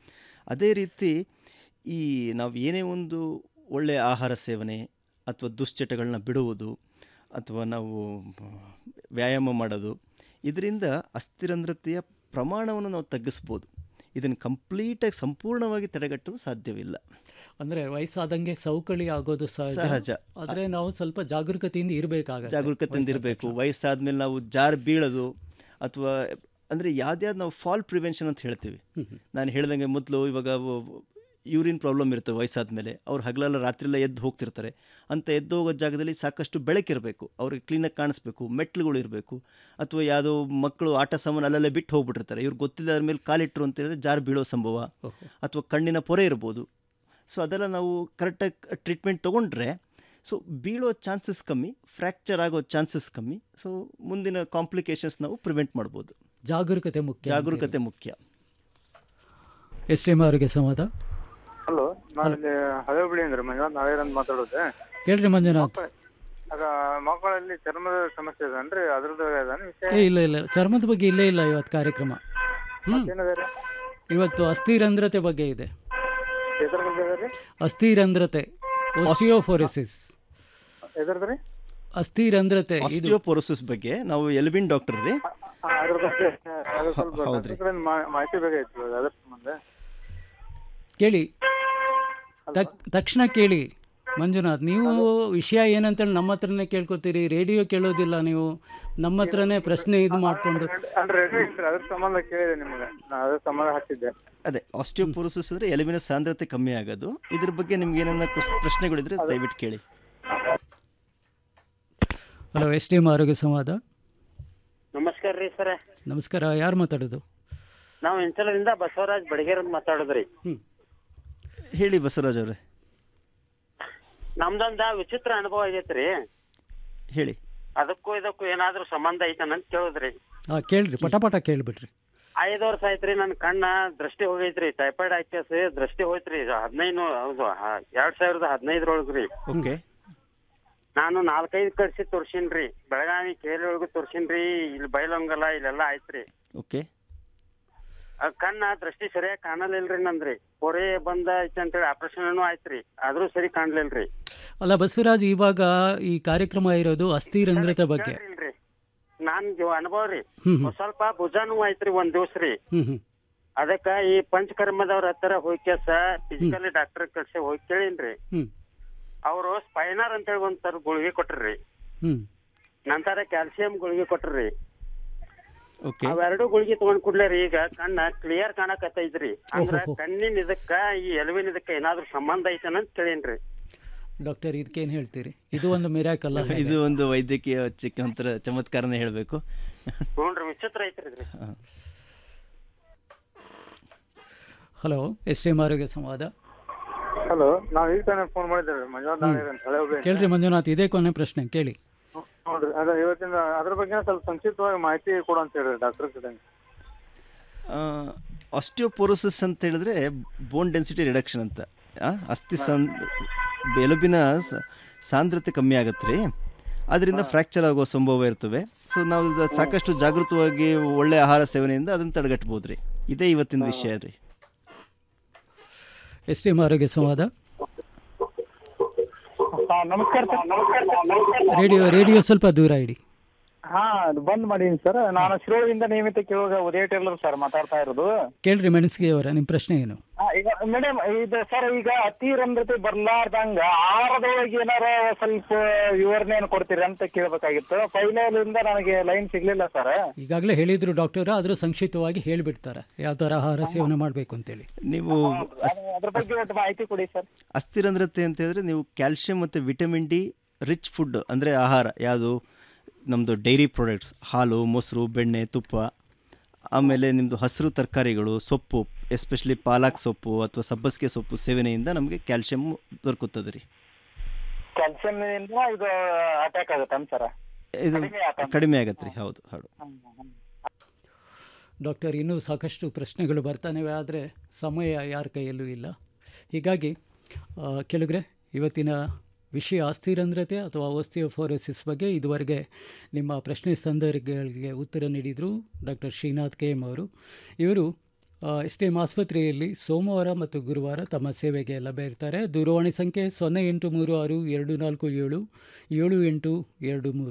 ಅದೇ ರೀತಿ ಈ ನಾವು ಏನೇ ಒಂದು ಒಳ್ಳೆಯ ಆಹಾರ ಸೇವನೆ ಅಥವಾ ದುಶ್ಚಟಗಳನ್ನ ಬಿಡುವುದು ಅಥವಾ ನಾವು ವ್ಯಾಯಾಮ ಮಾಡೋದು ಇದರಿಂದ ಅಸ್ಥಿರಂಧ್ರತೆಯ ಪ್ರಮಾಣವನ್ನು ನಾವು ತಗ್ಗಿಸ್ಬೋದು ಇದನ್ನು ಕಂಪ್ಲೀಟಾಗಿ ಸಂಪೂರ್ಣವಾಗಿ ತಡೆಗಟ್ಟಲು ಸಾಧ್ಯವಿಲ್ಲ ಅಂದರೆ ವಯಸ್ಸಾದಂಗೆ ಸೌಕಳಿ ಆಗೋದು ಸಹಜ ಸಹಜ. ಆದರೆ ನಾವು ಸ್ವಲ್ಪ ಜಾಗರೂಕತೆಯಿಂದ ಇರಬೇಕಾಗುತ್ತೆ ಜಾಗರೂಕತೆಯಿಂದ ಇರಬೇಕು ವಯಸ್ಸಾದ್ಮೇಲೆ ನಾವು ಜಾರ್ ಬೀಳೋದು ಅಥವಾ ಅಂದರೆ ಯಾವ್ದ್ಯಾವ್ದು ನಾವು ಫಾಲ್ ಪ್ರಿವೆನ್ಷನ್ ಅಂತ ಹೇಳ್ತೀವಿ ನಾನು ಹೇಳ್ದಂಗೆ ಮೊದಲು ಇವಾಗ ಯೂರಿನ್ ಪ್ರಾಬ್ಲಮ್ ಇರ್ತವೆ ವಯಸ್ಸಾದ್ಮೇಲೆ ಅವ್ರು ಹಗಲೆಲ್ಲ ರಾತ್ರಿಯೆಲ್ಲ ಎದ್ದು ಹೋಗ್ತಿರ್ತಾರೆ ಅಂತ ಎದ್ದು ಹೋಗೋ ಜಾಗದಲ್ಲಿ ಸಾಕಷ್ಟು ಬೆಳಕಿರಬೇಕು ಅವ್ರಿಗೆ ಕ್ಲೀನಾಗಿ ಕಾಣಿಸ್ಬೇಕು ಮೆಟ್ಲುಗಳು ಇರಬೇಕು ಅಥವಾ ಯಾವುದೋ ಮಕ್ಕಳು ಆಟ ಸಾಮಾನು ಅಲ್ಲಲ್ಲೇ ಬಿಟ್ಟು ಹೋಗ್ಬಿಟ್ಟಿರ್ತಾರೆ ಇವ್ರು ಗೊತ್ತಿಲ್ಲದ ಮೇಲೆ ಕಾಲಿಟ್ಟರು ಅಂತ ಹೇಳಿದ್ರೆ ಜಾರ್ ಬೀಳೋ ಸಂಭವ ಅಥವಾ ಕಣ್ಣಿನ ಪೊರೆ ಇರ್ಬೋದು ಸೊ ಅದೆಲ್ಲ ನಾವು ಕರೆಕ್ಟಾಗಿ ಟ್ರೀಟ್ಮೆಂಟ್ ತೊಗೊಂಡ್ರೆ ಸೊ ಬೀಳೋ ಚಾನ್ಸಸ್ ಕಮ್ಮಿ ಫ್ರ್ಯಾಕ್ಚರ್ ಆಗೋ ಚಾನ್ಸಸ್ ಕಮ್ಮಿ ಸೊ ಮುಂದಿನ ಕಾಂಪ್ಲಿಕೇಶನ್ಸ್ ನಾವು ಪ್ರಿವೆಂಟ್ ಮಾಡ್ಬೋದು ಜಾಗರೂಕತೆ ಮುಖ್ಯ ಜಾಗರೂಕತೆ ಮುಖ್ಯ ಎಸ್ ಟಿ ಎಮ್ ಅವರಿಗೆ ಸಂವಾದ ಹಲೋ ನಾನು ಇಲ್ಲಿ ಹಳೆ ಬಳಿಯಿಂದ ಮಂಜುನಾಥ್ ನಾವೇರ್ ಅಂತ ಮಾತಾಡೋದು ಕೇಳ್ರಿ ಮಂಜುನಾಥ್ ಆಗ ಮಕ್ಕಳಲ್ಲಿ ಚರ್ಮದ ಸಮಸ್ಯೆ ಇದನ್ರಿ ಅದ್ರದ್ದು ಅದಾನ ವಿಷಯ ಏ ಇಲ್ಲ ಇಲ್ಲ ಚರ್ಮದ ಬಗ್ಗೆ ಇಲ್ಲೇ ಇಲ್ಲ ಇವತ್ತು ಕಾರ್ಯಕ್ರಮ ಹ್ಞೂ ಏನದ ಇವತ್ತು ಅಸ್ಥಿರಂಧ್ರತೆ ಬಗ್ಗೆ ಇದೆ ಎದ್ರ ಬಗ್ಗೆ ಅದ ರೀ ಅಸ್ಥಿರಂಧ್ರತೆ ಓಸ್ಟಿಯೋಫೋರೆಸಿಸ್ ಎದ್ರದ್ರಿ ಅಸ್ಥಿರಂಧ್ರತೆ ಇದು ಆಸ್ಟಿಯೋಪೊರೋಸಿಸ್ ಬಗ್ಗೆ ನಾವು ಎಲ್ಬಿನ್ ಡಾಕ್ಟರ್ ರೀ ಅದ್ರ ಬಗ್ಗೆ ಅದ್ರ ಸ್ವಲ್ಪ ಹೌದ್ರಿ. ಡಾಕ್ಟರ್ ಕಡೆಯಿಂದ ಮಾ- ಮಾಹಿತಿ ಬೇಕಾಗಿತ್ತು ಅದ್ರ ಸಂಬಂಧ ಕೇಳಿ ತಕ್ ತಕ್ಷಣ ಕೇಳಿ ಮಂಜುನಾಥ್ ನೀವು ವಿಷಯ ಏನಂತೇಳಿ ನಮ್ಮ ಹತ್ರನೇ ಕೇಳ್ಕೊತೀರಿ ರೇಡಿಯೋ ಕೇಳೋದಿಲ್ಲ ನೀವು ನಮ್ಮ ಹತ್ರನೇ ಪ್ರಶ್ನೆ ಇದು ಮಾಡಿಕೊಂಡು ಅಂದ್ರೆ ರೆಡಿ ಇಲ್ರಿ ಅದ್ರ ಸಂಬಂಧ ಕೇಳಿದೆ ನಿಮ್ಗೆ ನಾ ಅದ್ರ ಸಂಬಂಧ ಹಚ್ಚಿದ್ದೆ ಅದೇ ಆಸ್ಟಿಯೋಪೊರೋಸಿಸ್ ಅಂದರೆ ಎಲುಬಿನ ಸಾಂದ್ರತೆ ಕಮ್ಮಿ ಆಗೋದು ಇದ್ರ ಬಗ್ಗೆ ನಿಮ್ಗೆ ಏನನ್ನ ಕ್ವಸ್- ಪ್ರಶ್ನೆಗಳಿದ್ರೆ ದಯವಿಟ್ಟು ಕೇಳಿ ಹಲೋ ಎಸ್ ಟಿ ಎಮ್ ಆರೋಗ್ಯ ಸಂವಾದ ನಮಸ್ಕಾರ ರೀ ಸರ ನಮಸ್ಕಾರ ಯಾರು ಮಾತಾಡೋದು ನಾವು ಇಂಚಲದಿಂದ ಬಸವರಾಜ್ ಬಡಗೇರ್ ಅಂತ ಮಾತಾಡೋದ್ರಿ ಹೇಳಿ ಬಸವರಾಜ್ ಅವರೇ ನಮ್ದೊಂದ ವಿಚಿತ್ರ ಅನುಭವ ಆಗೈತ್ರಿ ಹೇಳಿ ಅದಕ್ಕೂ ಇದಕ್ಕೂ ಏನಾದ್ರೂ ಸಂಬಂಧ ಐತನ ಅಂತ ಕೇಳುದ್ರಿ ಹಾಂ ಕೇಳ್ರಿ ಪಟ ಪಟ ಕೇಳ್ಬಿಟ್ರಿ ಐದು ವರ್ಷ ಆಯ್ತ್ರಿ ನನ್ ಕಣ್ಣ ದೃಷ್ಟಿ ಹೋಗೈತ್ರಿ ಟೈಫಾಯ್ಡ್ ಆಕ್ಯಸ್ ದೃಷ್ಟಿ ಹೋಯ್ತ್ರಿ ಹದಿನೈದು ಹೌದು ಹ- ಎರಡ್ ಸಾವಿರದ ಹದಿನೈದರೊಳಗ್ರಿ ಓಕೆ ನಾನು ನಾಲ್ಕೈದು ಕಡ್ಸಿ ತೋರ್ಸಿನ್ರಿ ಬೆಳಗಾವಿ ಕೇರಳ ಒಳಗೂ ತೋರ್ಸಿನ್ರಿ ಇಲ್ಲಿ ಬೈಲೊಂಗಲ ಇಲ್ಲೆಲ್ಲ ಆಯ್ತ್ರಿ ಓಕೆ ಆ ಕಣ್ಣ ದೃಷ್ಟಿ ಸರಿಯಾಗಿ ಕಾಣಲಿಲ್ರಿ ನಂದ್ರಿ ಪೊರೆ ಬಂದ ಐತಿ ಅಂತೇಳಿ ಆಪರೇಷನ್ ಆಯ್ತ್ರಿ ಆದ್ರೂ ಸರಿ ಕಾಣ್ಲಿಲ್ರಿ ಅಲ್ಲ ಬಸವರಾಜ್ ಇವಾಗ ಈ ಕಾರ್ಯಕ್ರಮ ಇರೋದು ಅಸ್ಥಿರಂಧ್ರತೆ ಬಗ್ಗೆ ಇಲ್ರಿ ನಾನ್ ಜೀವ ಅನುಭವ ರೀ ಹ್ಮ್ ಹ್ಮ್. ಒಂದ್ ಸ್ವಲ್ಪ ಭುಜಾನು ಆಯ್ತ್ರಿ ಒಂದ್ ದಿವ್ಸ ರೀ ಹ್ಮ್ ಹ್ಮ್ ಅದಕ್ಕ ಈ ಪಂಚಕರ್ಮದವ್ರ ಹತ್ರ ಹೋಗ್ಯಾಸ ಫಿಸಿಕಲಿ ಡಾಕ್ಟರ್ ಕಳ್ಸಿ ಹೋಗಿ ಕೇಳಿನ್ರಿ ಹ್ಮ್ ಅವರು ಸ್ಪೈನರ್ ಅಂತೇಳಿ ಒಂದ್ ತರ ಗುಳಿಗೆ ಕೊಟ್ರಿ ಹ್ಮ್ ನಂತರ ಕ್ಯಾಲ್ಸಿಯಂ ಗುಳಿಗೆ ಕೊಟ್ರಿ ಓಕೆ ಅವೆರಡು ಗುಳಿಗೆ ತಗೊಂಡ್ ಕೂಡ್ಲೆ ರೀ ಈಗ ಕಣ್ಣ ಕ್ಲಿಯರ್ ಕಾಣಕತ್ತೈತ್ರಿ ಅಂದ್ರ ಓಹೋಹೋ. ಕಣ್ಣಿನ ಇದಕ್ಕ ಈ ಎಲುವಿನ ಇದಕ್ಕ ಏನಾದ್ರು ಸಂಬಂಧ ಐತನ ಅಂತ ಕೇಳೇನ್ರಿ ಡಾಕ್ಟರ್ ಇದಕ್ಕೇನು ಹೇಳ್ತೀರಿ ಇದು ಒಂದು ಮಿರಾಕಲ್ಲ ಇದು ಒಂದು ವೈದ್ಯಕೀಯ ಚಿಕ್ಕ ಒಂಥರ ಚಮತ್ಕಾರನೇ ಹೇಳಬೇಕು ನೋಡ್ರಿ ವಿಚಿತ್ರ ಐತ್ರಿ ಇದ್ರಿ ಹಲೋ ಎಸ್ ಟಿ ಎಮ್ ಆರೋಗ್ಯ ಸಂವಾದ ಹಲೋ ನಾವ್ ಈಗ ತಾನೇ ಫೋನ್ ಮಾಡಿದ್ದೇವೆ ಮಂಜುನಾಥ್ ನಾವೇರ್ ಅಂತ ಹಳೆ ಹುಬ್ಳಿ ಕೇಳ್ರಿ ಮಂಜುನಾಥ್ ಇದೇ ಕೊನೆ ಪ್ರಶ್ನೆ ಕೇಳಿ ನೋಡ್ರಿ ಅದ ಇವತ್ತಿನ ಅದ್ರ ಬಗ್ಗೆ ಸ್ವಲ್ಪ ಸಂಕ್ಷಿಪ್ತವಾಗಿ ಮಾಹಿತಿ ಕೊಡು ಅಂತ ಹೇಳ್ರಿ ಡಾಕ್ಟರ್ ಕಡೆ ಆಸ್ಟಿಯೋಪೊರೋಸಿಸ್ ಅಂತ ಹೇಳಿದ್ರೆ ಬೋನ್ ಡೆನ್ಸಿಟಿ ರಿಡಕ್ಷನ್ ಅಂತ ಆ, ಅಸ್ಥಿ ಸಾನ್ ಎಲುಬಿನ ಸ- ಸಾಂದ್ರತೆ ಕಮ್ಮಿ ಆಗತ್ತೆ ರೀ ಅದರಿಂದ ಫ್ರ್ಯಾಕ್ಚರ್ ಆಗೋ ಸಂಭವ ಇರ್ತವೆ ಸೊ ನಾವು ಇದು ಸಾಕಷ್ಟು ಜಾಗೃತವಾಗಿ ಒಳ್ಳೆ ಆಹಾರ ಸೇವನೆಯಿಂದ ಅದನ್ನು ತಡೆಗಟ್ಬೋದು ರೀ ಇದೇ ಇವತ್ತಿನ ವಿಷಯ ರೀ ಎಸ್ ಟಿ ಎಮ್ ಆರೋಗ್ಯ ಸಂವಾದ ನಮಸ್ಕಾರ ರೇಡಿಯೋ ರೇಡಿಯೋ ಸ್ವಲ್ಪ ದೂರ ಇಡಿ ಹಾ ಅದು ಬಂದ್ ಮಾಡೀನಿ ಸರ್ ನಾನು ಶಿರೋಳದಿಂದ ನಿಯಮಿತ ಕೇಳುವಾಗ ಉದಯ ಟೇಲರ್ ಸರ್ ಮಾತಾಡ್ತಾ ಇರೋದು ಕೇಳ್ರಿ ಮೆಣಸಿಗೆ ಅವರ ನಿಮ್ಮ ಪ್ರಶ್ನೆ ಏನು ಆ, ಈಗ ಮೇಡಮ್ ಇದು ಸರ್ ಈಗ ಅತಿರಂಧ್ರತೆ ಬರ್ಲಾರ್ದಂಗ ಆಹಾರದೊಳಗೆ ಏನಾರ ಸ್ವಲ್ಪ ವಿವರಣೆಯನ್ನು ಕೊಡ್ತೀರಿ ಅಂತ ಕೇಳ್ಬೇಕಾಗಿತ್ತು ಪೈಲಲ್ಲಿಂದ ನನಗೆ ಲೈನ್ ಸಿಗ್ಲಿಲ್ಲ ಸರ್ ಈಗಾಗಲೇ ಹೇಳಿದ್ರು ಡಾಕ್ಟರ್ ಆದರೂ ಸಂಕ್ಷಿಪ್ತವಾಗಿ ಹೇಳಿಬಿಡ್ತಾರೆ ಯಾವ ಥರ ಆಹಾರ ಸೇವನೆ ಮಾಡಬೇಕು ಅಂತೇಳಿ ನೀವು ಅದ್ರ ಬಗ್ಗೆ ಒಂದು ಮಾಹಿತಿ ಕೊಡಿ ಸರ್ ಅಸ್ಥಿರಂಧ್ರತೆ ಅಂತ ಹೇಳಿದ್ರೆ ನೀವು ಕ್ಯಾಲ್ಶಿಯಂ ಮತ್ತು ವಿಟಮಿನ್ ಡಿ ರಿಚ್ ಫುಡ್ ಅಂದರೆ ಆಹಾರ ಯಾವುದು ನಮ್ಮದು ಡೈರಿ ಪ್ರಾಡಕ್ಟ್ಸ್ ಹಾಲು ಮೊಸರು ಬೆಣ್ಣೆ ತುಪ್ಪ ಆಮೇಲೆ ನಿಮ್ಮದು ಹಸಿರು ತರಕಾರಿಗಳು ಸೊಪ್ಪು ಎಸ್ಪೆಷಲಿ ಪಾಲಕ್ ಸೊಪ್ಪು ಅಥವಾ ಸಬ್ಬಸಿಗೆ ಸೊಪ್ಪು ಸೇವನೆಯಿಂದ ನಮಗೆ ಕ್ಯಾಲ್ಶಿಯಂ ದೊರಕುತ್ತದೆ ರೀ ಕ್ಯಾಲ್ಸಿಯಂ ಇಂದ ಇದು ಅಟ್ಯಾಕ್ ಆಗುತ್ತೆ ಸರ್ ಇದು ಕಡಿಮೆ ಆಗತ್ತೆ ರೀ ಹೌದು ಹೌದು ಡಾಕ್ಟರ್ ಇನ್ನೂ ಸಾಕಷ್ಟು ಪ್ರಶ್ನೆಗಳು ಬರ್ತಾನೆ ಆದರೆ ಸಮಯ ಯಾರ ಕೈಯಲ್ಲೂ ಇಲ್ಲ ಹೀಗಾಗಿ ಆ, ಕೆಳಗರೆ ಇವತ್ತಿನ ವಿಷಯ ಅಸ್ಥಿರಂಧ್ರತೆ ಅಥವಾ ಓಸ್ಟಿಯೋಫೋರೋಸಿಸ್ ಬಗ್ಗೆ ಇದುವರೆಗೆ ನಿಮ್ಮ ಪ್ರಶ್ನೆ ಸಂದರ್ಭಗಳಿಗೆ ಉತ್ತರ ನೀಡಿದರು ಡಾಕ್ಟರ್ ಶ್ರೀನಾಥ್ ಕೆ ಎಂ ಅವರು ಇವರು ಎಸ್ ಟಿ ಎಂ ಆಸ್ಪತ್ರೆಯಲ್ಲಿ ಸೋಮವಾರ ಮತ್ತು ಗುರುವಾರ ತಮ್ಮ ಸೇವೆಗೆ ಲಭ್ಯ ಇರ್ತಾರೆ ದೂರವಾಣಿ ಸಂಖ್ಯೆ ಸೊನ್ನೆ ಎಂಟು ಮೂರು ಆರು ಎರಡು ನಾಲ್ಕು ಏಳು ಏಳು ಎಂಟು ಎರಡು ಮೂರು